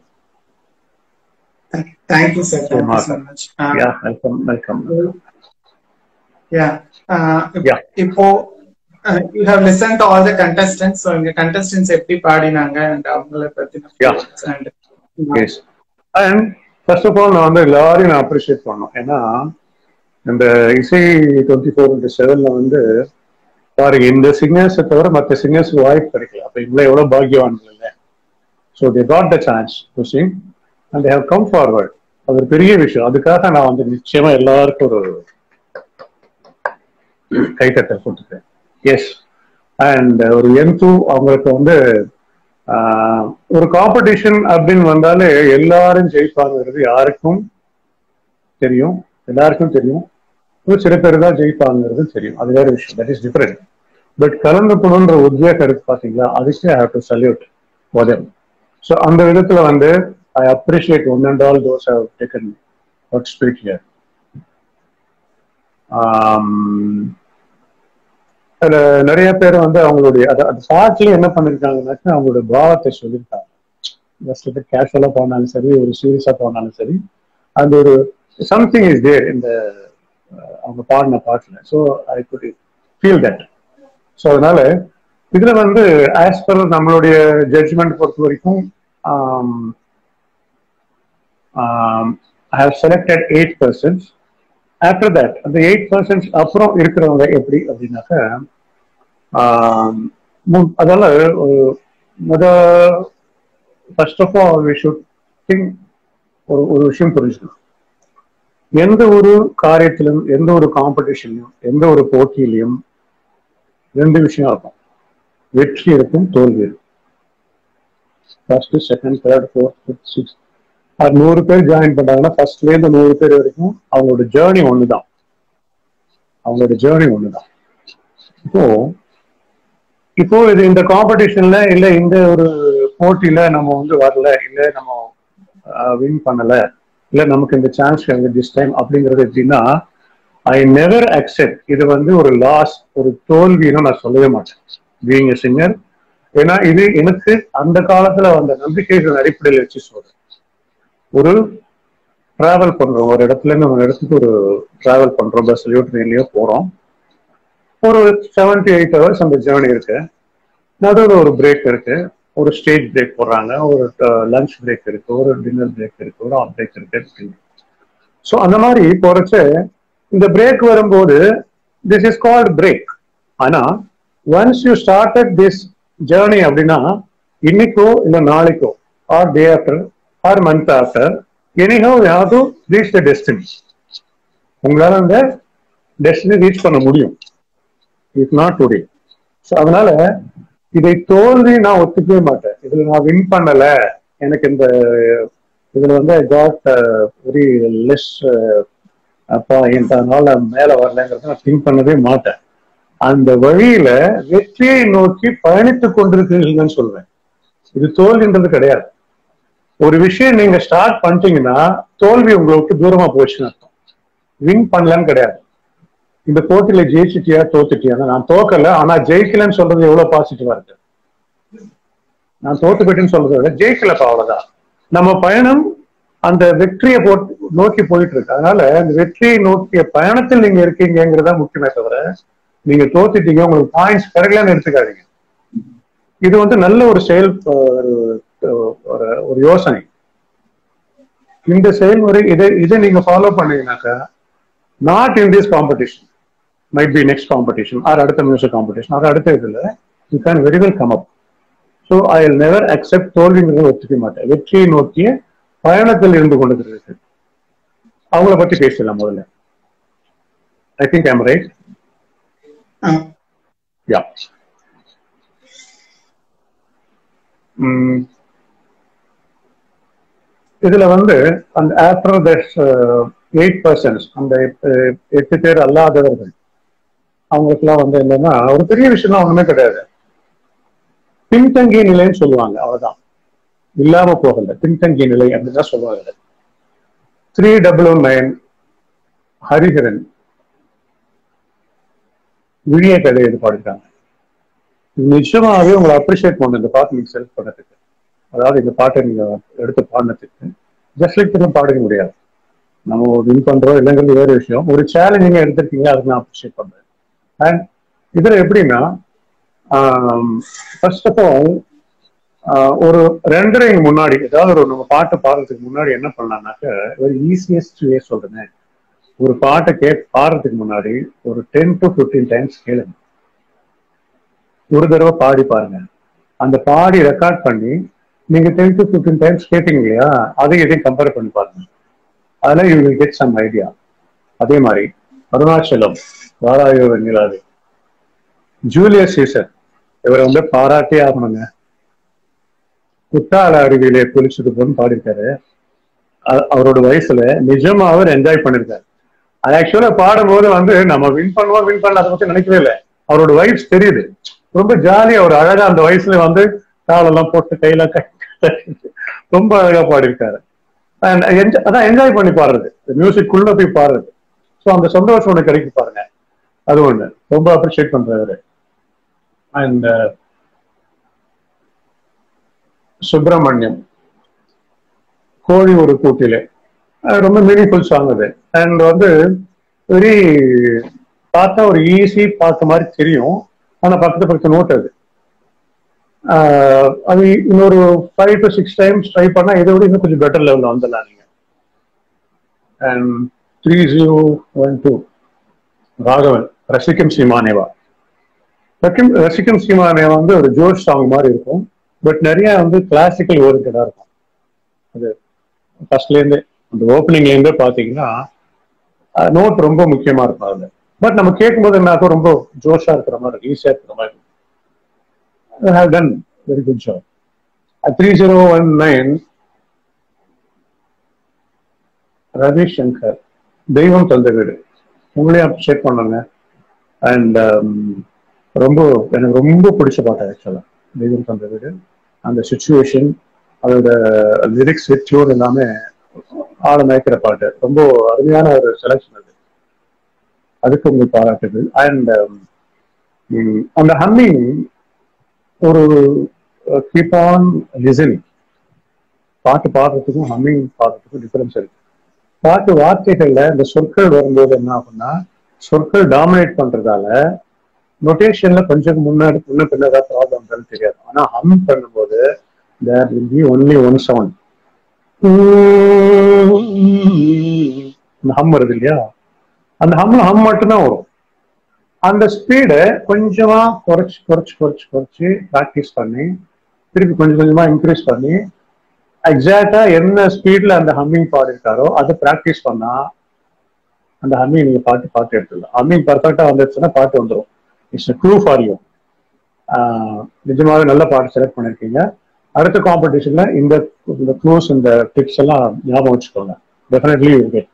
Thank you, sir. Thank you so much. Uh, yeah welcome welcome yeah. Uh, Yeah. இப்போ uh, you have listened to all the contestants. So இந்த contestants எப்படி பாடினாங்க and அவங்கள பத்தின Yeah. feelings and yes and first of all நான் வந்து எல்லாரையும் நான் அப்ரிஷியேட் பண்ணோம் ஏன்னா இந்த இசை டுவெண்ட்டி ஃபோர் இன்ட்டு செவன்ல வந்து பாருங்க இந்த சிங்கர்ஸை தவிர மற்ற சிங்கர்ஸ்க்கு வாய்ப்பு கிடைக்கல அப்ப இவ்வளோ எவ்வளோ பாக்கியவான்கள் இல்லை so they got the chance to sing and they have come forward அது ஒரு பெரிய விஷயம் அதுக்காக நான் வந்து நிச்சயமா எல்லாருக்கும் ஒரு கைத்தட்டல் கொடுத்துட்டேன் எஸ் அண்ட் ஒரு என் டூ அவங்களுக்கு வந்து ஆஹ், ஒரு காம்படிஷன் அப்படின்னு வந்தாலே எல்லாரும் ஜெயிப்பாங்கிறது யாருக்கும் தெரியும் எல்லாருக்கும் தெரியும் ஒரு சில பேர் தான் ஜெயிப்பாங்கிறது தெரியும் அது வேற விஷயம் தட் இஸ் டிஃபரெண்ட் பட் கலந்துக்கணுன்ற உத்வேகம் இருக்கு பாத்தீங்களா அதுக்கு ஐ ஹவ் டு சல்யூட் உதம் ஸோ அந்த விதத்துல வந்து I appreciate one and all those have taken what speak here அதுல நிறைய பேர் வந்து அவங்களுடைய அது அந்த பாட்டுல என்ன பண்ணிருக்காங்கன்னாக்கா அவங்களுடைய பாவத்தை சொல்லியிருக்காங்க ஜஸ்ட் கேஷுவலா போனாலும் சரி ஒரு சீரியஸா போனாலும் சரி அந்த ஒரு சம்திங் இஸ் தேர் இந்த அஹ், அவங்க பாடின பாட்டுல so I good feel that so அதனால இதுல வந்து ஆஸ் பர் நம்மளுடைய ஜட்ஜ்மெண்ட் பொறுத்த வரைக்கும் I have selected eight percent after that அந்த எயிட் பர்சன்ட் அப்புறம் இருக்கிறவங்க எப்படி அப்படின்னாக்கா ஆம், மு- அதால ஒரு முத first of all we should think ஒரு ஒரு விஷயம் புரிஞ்சுக்கணும் எந்த ஒரு காரியத்திலும் எந்த ஒரு காம்படிஷன்லையும் எந்த ஒரு போட்டியிலையும் ரெண்டு விஷயம் இருக்கும் வெற்றி இருக்கும் தோல்வி இருக்கும் first second third fourth fifth six அது நூறு பேர் ஜாயின் பண்ணாங்கன்னா ஃபர்ஸ்ட்ல இருந்து நூறு பேர் வரைக்கும் அவங்களோட ஜேர்னி ஒண்ணுதான் அவங்களோட ஜேர்னி ஒண்ணுதான் இப்போ இப்போ இது இந்த காம்படிஷன்ல இல்ல இந்த ஒரு போட்டியில நம்ம வந்து வரல இல்ல நம்ம வின் பண்ணல இல்ல நமக்கு இந்த சான்ஸ் திஸ் டைம் அப்படிங்கிறது எப்படின்னா ஐ நெவர் அக்செப்ட் இது வந்து ஒரு லாஸ் ஒரு தோல்வின்னு நான் சொல்லவே மாட்டேன் பீங் எ சிங்கர் ஏன்னா இது எனக்கு அந்த காலத்துல வந்த நம்பிக்கைகள் அடிப்படையில் வச்சு சொல்றேன் ஒரு டிராவல் பண்றோம் ஒரு இடத்துல இருந்து ஒரு இடத்துக்கு ஒரு டிராவல் பண்றோம் பஸ்லயோ ட்ரெயின்லயோ போறோம் ஒரு செவன் டு எயிட் ஹவர்ஸ் அந்த ஜேர்னி இருக்கு நடுவில் ஒரு பிரேக் இருக்கு ஒரு ஸ்டேஜ் பிரேக் போடுறாங்க ஒரு லஞ்ச் பிரேக் இருக்கு ஒரு டின்னர் பிரேக் இருக்கு ஒரு ஆஃப் பிரேக் இருக்கு ஸோ அந்த மாதிரி போறச்ச இந்த பிரேக் வரும்போது திஸ் இஸ் கால்ட் பிரேக் ஆனா once you started this journey அப்படின்னா இன்னைக்கோ இல்ல நாளைக்கோ or day after or month after anyhow have to reach the destiny உங்களால அந்த டெஸ்டினி ரீச் பண்ண முடியும் இஃப் நாட் டுடே ஸோ அதனால இதை தோல்வி நான் ஒத்துக்கவே மாட்டேன் இதுல நான் வின் பண்ணல எனக்கு இந்த இதுல வந்து காட் வெரி லெஸ் அப்பா அதனால மேல வரலங்கிறத நான் திங்க் பண்ணவே மாட்டேன் அந்த வழியில வெற்றியை நோக்கி பயணித்துக் கொண்டிருக்கிறீர்கள்னு சொல்றேன் இது தோல்வின்றது கிடையாது ஒரு விஷயம் நீங்க ஸ்டார்ட் பண்ணிட்டீங்கன்னா தோல்வி உங்களை விட்டு தூரமா போச்சுன்னு அர்த்தம் வின் பண்ணலன்னு கிடையாது இந்த போட்டியில ஜெயிச்சிட்டியா தோத்துட்டியா நான் தோக்கல ஆனா ஜெயிக்கலன்னு சொல்றது எவ்வளவு பாசிட்டிவா இருக்கு நான் தோத்து போயிட்டேன்னு சொல்றதை விட ஜெயிக்கலப்பா அவ்வளவுதான் நம்ம பயணம் அந்த வெற்றியை போட்டு நோக்கி போயிட்டு இருக்கு அதனால அந்த வெற்றியை நோக்கிய பயணத்தில் நீங்க இருக்கீங்கிறதா முக்கியமே தவிர நீங்க தோத்துட்டீங்க உங்களுக்கு பாயிண்ட்ஸ் கிடைக்கலன்னு எடுத்துக்காதீங்க இது வந்து நல்ல ஒரு செயல் ஒரு- ஒரு- ஒரு யோசனை இந்த செயல்முறை இதை இதை நீங்க ஃபாலோ பண்ணீங்கன்னாக்கா not in this competition might be next competition or அடுத்த மியூசிக் காம்படிஷன் ஆர் அடுத்த இதுல you can very well come up so I will never accept தோல்விங்கிறத ஒத்துக்க மாட்டேன் வெற்றியை நோக்கிய பயணத்தில் இருந்து கொண்டிருக்கிறது அவங்கள பத்தி பேசலாம் முதல்ல I think I'm right yeah இதுல வந்து அந்த ஆஃப்டர் தட் எயிட் பர்சன்ஸ் அந்த எட்டு- எட்டு பேர் அல்லாதவர்கள் அவங்களுக்குலாம் வந்து என்னன்னா ஒரு பெரிய விஷயம்லாம் ஒண்ணுமே கிடையாது பின்தங்கிய நிலைன்னு சொல்லுவாங்க அவ்வளவுதான் இல்லாம போகல பின்தங்கிய நிலை அப்படின்னு தான் சொல்லுவாங்க three double one nine Hariharan விழிய கதை இது பாடிட்டாங்க நிச்சயமாவே உங்களை அப்ரிஷியேட் பண்ணும் இந்த பாட்டு நீங்க செலக்ட் பண்ணதுக்கு அதாவது இந்த பாட்டை நீங்க எடுத்து பாடினதுக்கு ஜஸ்ட் லைக் திரும்ப பாடிக்க முடியாது நம்ம வின் பண்றோம் இல்லைங்கிறது வேற விஷயம் ஒரு சேலஞ்சிங்க எடுத்திருக்கீங்க அதுக்கு நான் அப்ரிஷியேட் பண்றேன் அண்ட் இதுல எப்படின்னா ஃபர்ஸ்ட் ஆஃப் ஆல் ஒரு ரெண்டரைக்கு முன்னாடி ஏதாவது ஒரு நம்ம பாட்டை பாடுறதுக்கு முன்னாடி என்ன பண்ணலாம்னாக்க ஒரு ஈஸியஸ்ட் வே சொல்றேன் ஒரு பாட்டை கே பாடுறதுக்கு முன்னாடி ஒரு டென் டு ஃபிஃப்டீன் டைம்ஸ் கேளுங்க ஒரு தடவை பாடி பாருங்க அந்த பாடி ரெக்கார்ட் பண்ணி நீங்க டென் டு ஃபிஃப்டீன் டைம்ஸ் கேட்டீங்க இல்லையா அதையும் இதையும் கம்பேர் பண்ணி பாருங்க அதில் you will get some idea அதே மாதிரி அருணாச்சலம் வாராயோ வெண்ணிலாது ஜூலியஸ் சீசர் இவரை வந்து பாராட்டே ஆகணுங்க குத்தால அருவியிலே குளிச்சது போன்னு பாடியிருக்காரு அ- அவரோட வயசுல நிஜமா அவர் என்ஜாய் பண்ணிருக்காரு அது ஆக்சுவலா பாடும்போது வந்து நம்ம வின் பண்ணுவோம் வின் பண்ண அதை பத்தி நினைக்கவே இல்லை அவரோட வைஃப்ஸ் தெரியுது ரொம்ப ஜாலியா ஒரு அழகா அந்த வயசுல வந்து காலெல்லாம் போட்டு கையில கை ரொம்ப அழகா பாடியிருக்காரு And enjoy- அதான் என்ஜாய் பண்ணி பாடுறது மியூசிக் குள்ள போய் பாடுறது ஸோ அந்த சந்தோஷம் ஒன்று கிடைக்கும் பாருங்க அது ஒண்ணு ரொம்ப அப்ரிஷியேட் பண்றாரு அண்ட் சுப்பிரமணியம் கோழி ஒரு கூட்டிலே அது ரொம்ப மீனிங்ஃபுல் சாங் அது அண்ட் வந்து வெரி பார்த்தா ஒரு ஈஸி பார்த்த மாதிரி தெரியும் ஆனா பக்கத்து பக்கத்து நோட் அது ஆஹ் அது இன்னொரு five to six times try பண்ணா இதை விட இன்னும் கொஞ்சம் பெட்டர் லெவலில் வந்துடலாம் நீங்க and three zero one two Raghavan ரசிக்கும் சீமானேவா ரசிக்கும் ரசிக்கும் சீமானேவா வந்து ஒரு ஜோஷ் சாங் மாதிரி இருக்கும் பட் நிறைய வந்து கிளாசிக்கல் ஓரியன்டா இருக்கும் அது ஃபர்ஸ்ட்ல இருந்து அந்த ஓப்பனிங்ல இருந்தே பாத்தீங்கன்னா நோட் ரொம்ப முக்கியமா இருக்கும் அதுல பட் நம்ம கேட்கும்போது என்ன ஆகும், ரொம்ப ஜோஷா இருக்கிற மாதிரி இருக்கும் ஈஸியா இருக்கிற மாதிரி இருக்கும் have done very good job. At 3019, Ravi Shankar தெய்வம் தந்த வீடு உங்களையும் அப்ரிஷியேட் பண்ணாங்க அண்ட் ரொம்ப எனக்கு ரொம்ப பிடிச்ச பாட்டு ஆக்சுவலா தெய்வம் தந்த வீடு அந்த சுச்சுவேஷன் அதோட லிரிக்ஸ் டியூன் எல்லாமே ஆள மயக்கிற பாட்டு ரொம்ப அருமையான ஒரு செலக்ஷன் அது அதுக்கு உங்களுக்கு பாராட்டுகள் அண்ட் அந்த ஹம்மிங் ஒரு கீப் ஆன் லிசனிங் பாட்டு பாடுறதுக்கும் ஹம்மிங் பாடுறதுக்கும் டிஃபரன்ஸ் இருக்கு பாட்டு வார்த்தைகள்ல இந்த சொற்கள் வரும்போது என்ன ஆகும்னா சொற்கள் டாமினேட் பண்றதால நொட்டேஷன்ல கொஞ்சம் முன்னாடி முன்ன பின்ன ஏதாவது ப்ராப்ளம் தெரியாது ஆனா ஹம் பண்ணும்போது there will be only one sound hum வருது இல்லையா அந்த ஹம்ல ஹம் மட்டும்தான் வரும் அந்த ஸ்பீடை கொஞ்சமா குறைச்சு குறைச்சு குறைச்சு குறைச்சு ப்ராக்டிஸ் பண்ணி திருப்பி கொஞ்சம் கொஞ்சமா இன்க்ரீஸ் பண்ணி எக்ஸாக்டா என்ன ஸ்பீட்ல அந்த ஹம்மிங் பாடிருக்காரோ அதை ப்ராக்டிஸ் பண்ணா அந்த ஹம்மிங் நீங்க பாட்டு பாட்டு எடுத்துடலாம் ஹம்மிங் பர்ஃபெக்டா வந்துருச்சுன்னா பாட்டு வந்துடும் இட்ஸ் க்ளூ ஃபார் யூ நிஜமாவே நல்ல பாட்டு செலக்ட் பண்ணிருக்கீங்க அடுத்த காம்படிஷன்ல இந்த இந்த க்ளூஸ் இந்த டிப்ஸ் எல்லாம் ஞாபகம் வச்சுக்கோங்க definitely you get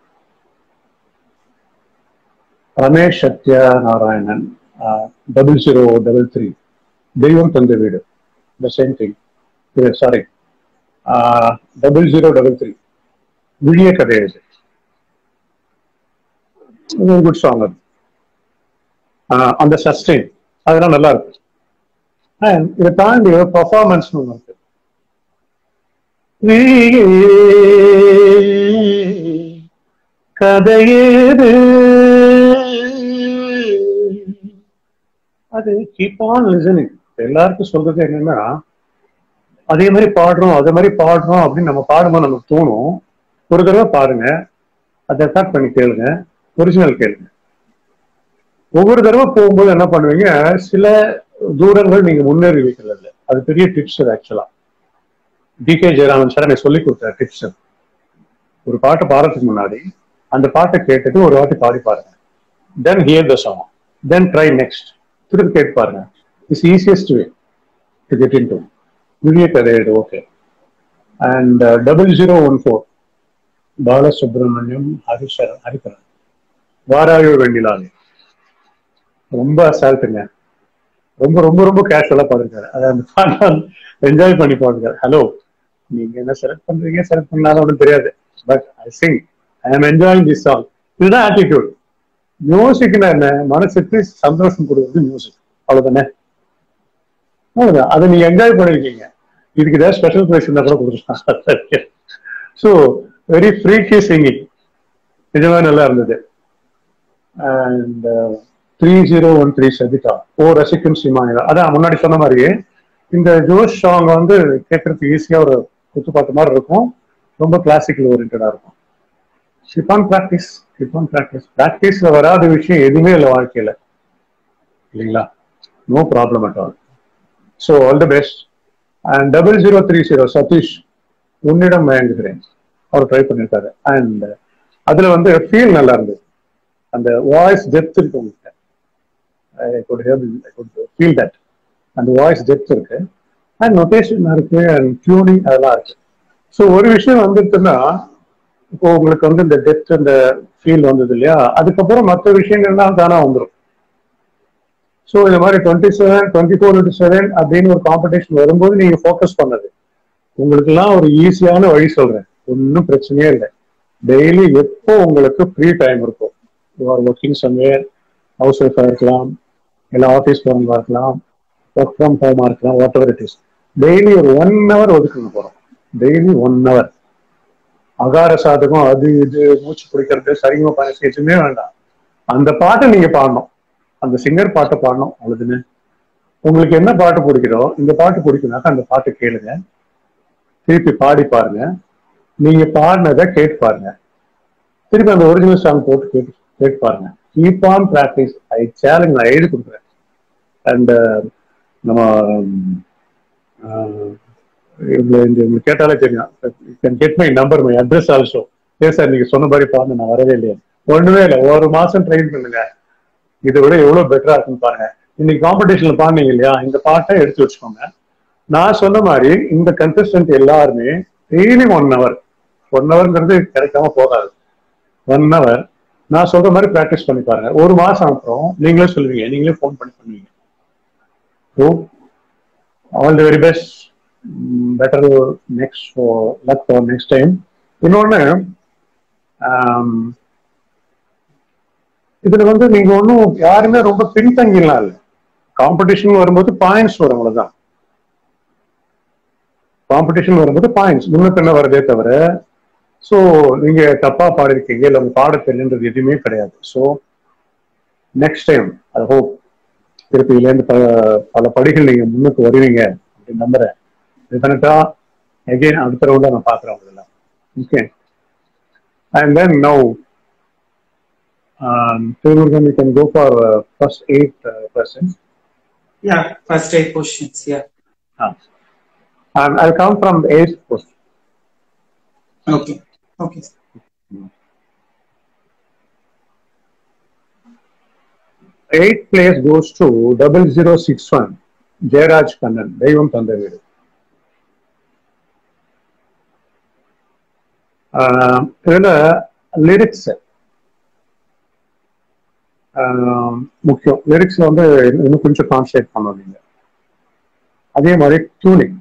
Ramesh Sathya Narayanan double zero double three தெய்வம் தந்த வீடு the same thing sorry double zero double three விழிய கதை இது வெரி குட் சாங் அது ஆஹ் அந்த சஸ்டெயின் அதெல்லாம் நல்லா இருக்கு அண்ட் இதை தாண்டி பர்ஃபார்மன்ஸ் ஒன்று இருக்கு விழியே கதையேது அது கீப் ஆன் லிசனிங் எல்லாருக்கும் சொல்றது என்னன்னா அதே மாதிரி பாடுறோம் அதே மாதிரி பாடுறோம் அப்படின்னு நம்ம பாடும்போது நமக்கு தோணும் ஒரு தடவை பாருங்க அதை ரெக்கார்ட் பண்ணி கேளுங்க ஒரிஜினல் கேளுங்க ஒவ்வொரு தடவை போகும்போது என்ன பண்ணுவீங்க சில தூரங்கள் நீங்க முன்னேறுவீர்கள் அதுல அது பெரிய டிப்ஸ் ஆக்சுவலா டி கே ஜெயராமன் சார் எனக்கு சொல்லி கொடுத்த டிப்ஸ் ஒரு பாட்டை பாடுறதுக்கு முன்னாடி அந்த பாட்டை கேட்டுட்டு ஒரு வாட்டி பாடி பாருங்க then hear the song then try next திருப்பி கேட்டு பாருங்க it's easiest way to get into Vivek அடையடு okay and double zero one four Balasubramaniam Haricharan Hariharan வாராயோ வெண்ணிலாலே ரொம்ப அசால்ட்டுங்க ரொம்ப ரொம்ப ரொம்ப கேஷுவலா பாருக்காரு அதை அந்த பாட்டை என்ஜாய் பண்ணி பாருக்காரு ஹலோ நீங்க என்ன செலக்ட் பண்றீங்க செலக்ட் பண்ணாலும் ஒன்றும் தெரியாது but I sing I am enjoying this song இதுதான் ஆட்டிடியூட் மியூசிக்னா என்ன மனசுக்கு சந்தோஷம் கொடுக்குறது மியூசிக் அவ்வளவுதானே அவ்வளவுதான் அதை நீங்க என்ஜாய் பண்ணிருக்கீங்க இதுக்கு ஏதாவது ஸ்பெஷல் ப்ரைஸ் இருந்தா கூட கொடுக்கலாம் ஸோ வெரி ஃப்ரீக்கி சிங்கிங் நிஜமா நல்லா இருந்தது and three zero one three Sabitha ஓ ரசிக்கும் சிமானிதா அதான் முன்னாடி சொன்ன மாதிரியே இந்த ஜோஷ் சாங் வந்து கேட்கறதுக்கு ஈஸியா ஒரு குத்துப்பாட்டு மாதிரி இருக்கும் ரொம்ப கிளாசிக்கல் ஓரியன்டா இருக்கும் keep on practice keep on practice ப்ராக்டிஸ்ல வராத விஷயம் எதுவுமே இல்லை வாழ்க்கையில இல்லைங்களா no problem at all so all the best and double zero three zero Sathish உன்னிடம் மயங்குகிறேன் அவர் ட்ரை பண்ணியிருக்காரு அண்ட் அதுல வந்து ஃபீல் நல்லா இருந்தது அந்த வாய்ஸ் டெப்த் இருக்கு உங்ககிட்ட I good I good feel that அந்த வாய்ஸ் டெப்த் இருக்கு அண்ட் நொட்டேஷன் இருக்கு அண்ட் டியூனிங் அதெல்லாம் இருக்கு ஸோ ஒரு விஷயம் வந்துட்டுன்னா இப்போ உங்களுக்கு வந்து இந்த டெப்த் அந்த ஃபீல் வந்தது இல்லையா அதுக்கப்புறம் மற்ற விஷயங்கள்லாம் தானா வந்துடும் ஸோ இந்த மாதிரி twenty seven twenty four twenty seven அப்படின்னு ஒரு காம்படிஷன் வரும்போது நீங்க ஃபோக்கஸ் பண்ணது உங்களுக்குலாம் ஒரு ஈஸியான வழி சொல்றேன் ஒன்றும் பிரச்சனையே இல்லை டெய்லி எப்போ உங்களுக்கு ஃப்ரீ டைம் இருக்கும் யூஆர் ஒர்க்கிங் சம்வேர் ஹவுஸ் ஒய்ஃபாக இருக்கலாம் இல்லை ஆஃபீஸ் போகிறவங்களா இருக்கலாம் ஒர்க் ஃப்ரம் ஹோமாக இருக்கலாம் whatever it is daily ஒரு ஒன் ஹவர் ஒதுக்குங்க போகிறோம் டெய்லி ஒன் ஹவர் அகார சாதகம் அது இது மூச்சு பிடிக்கிறது சரிங்க பணசி எதுவுமே வேண்டாம் அந்த பாட்டை நீங்க பாடணும் அந்த சிங்கர் பாட்டை பாடணும் அவ்வளவுதுன்னு உங்களுக்கு என்ன பாட்டு பிடிக்குதோ இந்த பாட்டு பிடிக்குனாக்கா அந்த பாட்டு கேளுங்க திருப்பி பாடி பாருங்க நீங்க பாடினதை கேட்டு பாருங்க திருப்பி அந்த ஒரிஜினல் சாங் போட்டு கேட்டு கேட்டு பாருங்க keep on practice I challenge நான் எழுதி கொடுக்குறேன் அண்ட் நம்ம இவங்களை இந்த உங்களுக்கு கேட்டாலே தெரியும் can get my number my address also ஏன் சார் நீங்க சொன்ன மாதிரி பாருங்க நான் வரவே இல்லையா ஒண்ணுமே இல்லை ஒரு மாசம் ட்ரெயின் பண்ணுங்க இதை விட எவ்வளவு பெட்டரா இருக்குன்னு பாருங்க இன்னைக்கு காம்படிஷன்ல பாடுனீங்க இல்லையா இந்த பாட்டை எடுத்து வச்சுக்கோங்க நான் சொன்ன மாதிரி இந்த கண்டஸ்டன்ட் எல்லாருமே டெய்லி ஒன் ஹவர் ஒன் ஹவர்ங்கிறது கிடைக்காம போகாது ஒன் ஹவர் நான் சொல்ற மாதிரி ப்ராக்டிஸ் பண்ணி பாருங்க ஒரு மாசம் அப்புறம் நீங்களே சொல்லுவீங்க நீங்களே ஃபோன் பண்ணி பண்ணுவீங்க so all the very best better next luck for next time இன்னொன்று இதுல வந்து நீங்க ஒன்றும் யாருமே ரொம்ப பின்தங்கிடலாம் இல்லை காம்படிஷன் வரும்போது பாயிண்ட்ஸ் வரும் அவ்வளவுதான் காம்படிஷன் வரும்போது பாயிண்ட்ஸ் முன்ன பின்ன வரதே தவிர ஸோ நீங்க தப்பா பாடிருக்கீங்க இல்லை உங்க பாட தெரியன்றது எதுவுமே கிடையாது so next time I hope திருப்பியிலேருந்து பல பல படிகள் நீங்க முன்னுக்கு வருவீங்க அப்படின்னு நம்புறேன் டெஃபினட்டா அகெயின் அடுத்த ரவுண்டா நான் பாக்குறேன் உங்களெல்லாம் okay and then no um, Thirumurugan, we can go for uh, first eight uh, questions. Yeah, first eight questions. Yeah. Ah. Um, I'll come from the eighth question. Okay. Okay. Eighth place goes to double zero six one. Jayaraj Kannan, தெய்வம் தந்த வீடு இதுல lyrics முக்கியம் லிரிக்ஸ்ல வந்து இன்னும் கொஞ்சம் concentrate பண்ணணும் நீங்க அதே மாதிரி tuning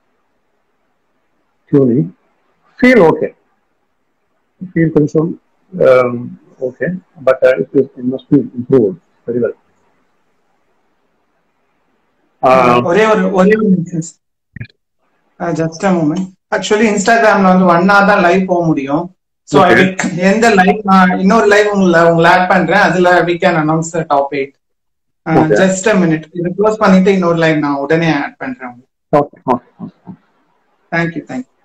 tuning feel okay feel கொஞ்சம் okay but it must be improve very well ஒரே ஒரு ஒரே ஒரு நிமிஷம் ஜஸ்ட் அ மூமெண்ட் ஆக்சுவலி இன்ஸ்டாகிராம்ல வந்து ஒன் ஹவர் தான் லைவ் போக முடியும் சோ எந்த லைவ் நான் இன்னொரு லைவ் உங்களை உங்களை ஆட் பண்றேன் அதுல we can announce the top eight just a minute இது க்ளோஸ் பண்ணிட்டு இன்னொரு லைவ் நான் உடனே ஆட் பண்றேன் ஓகே ஓகே தேங்க்யூ தேங்க்யூ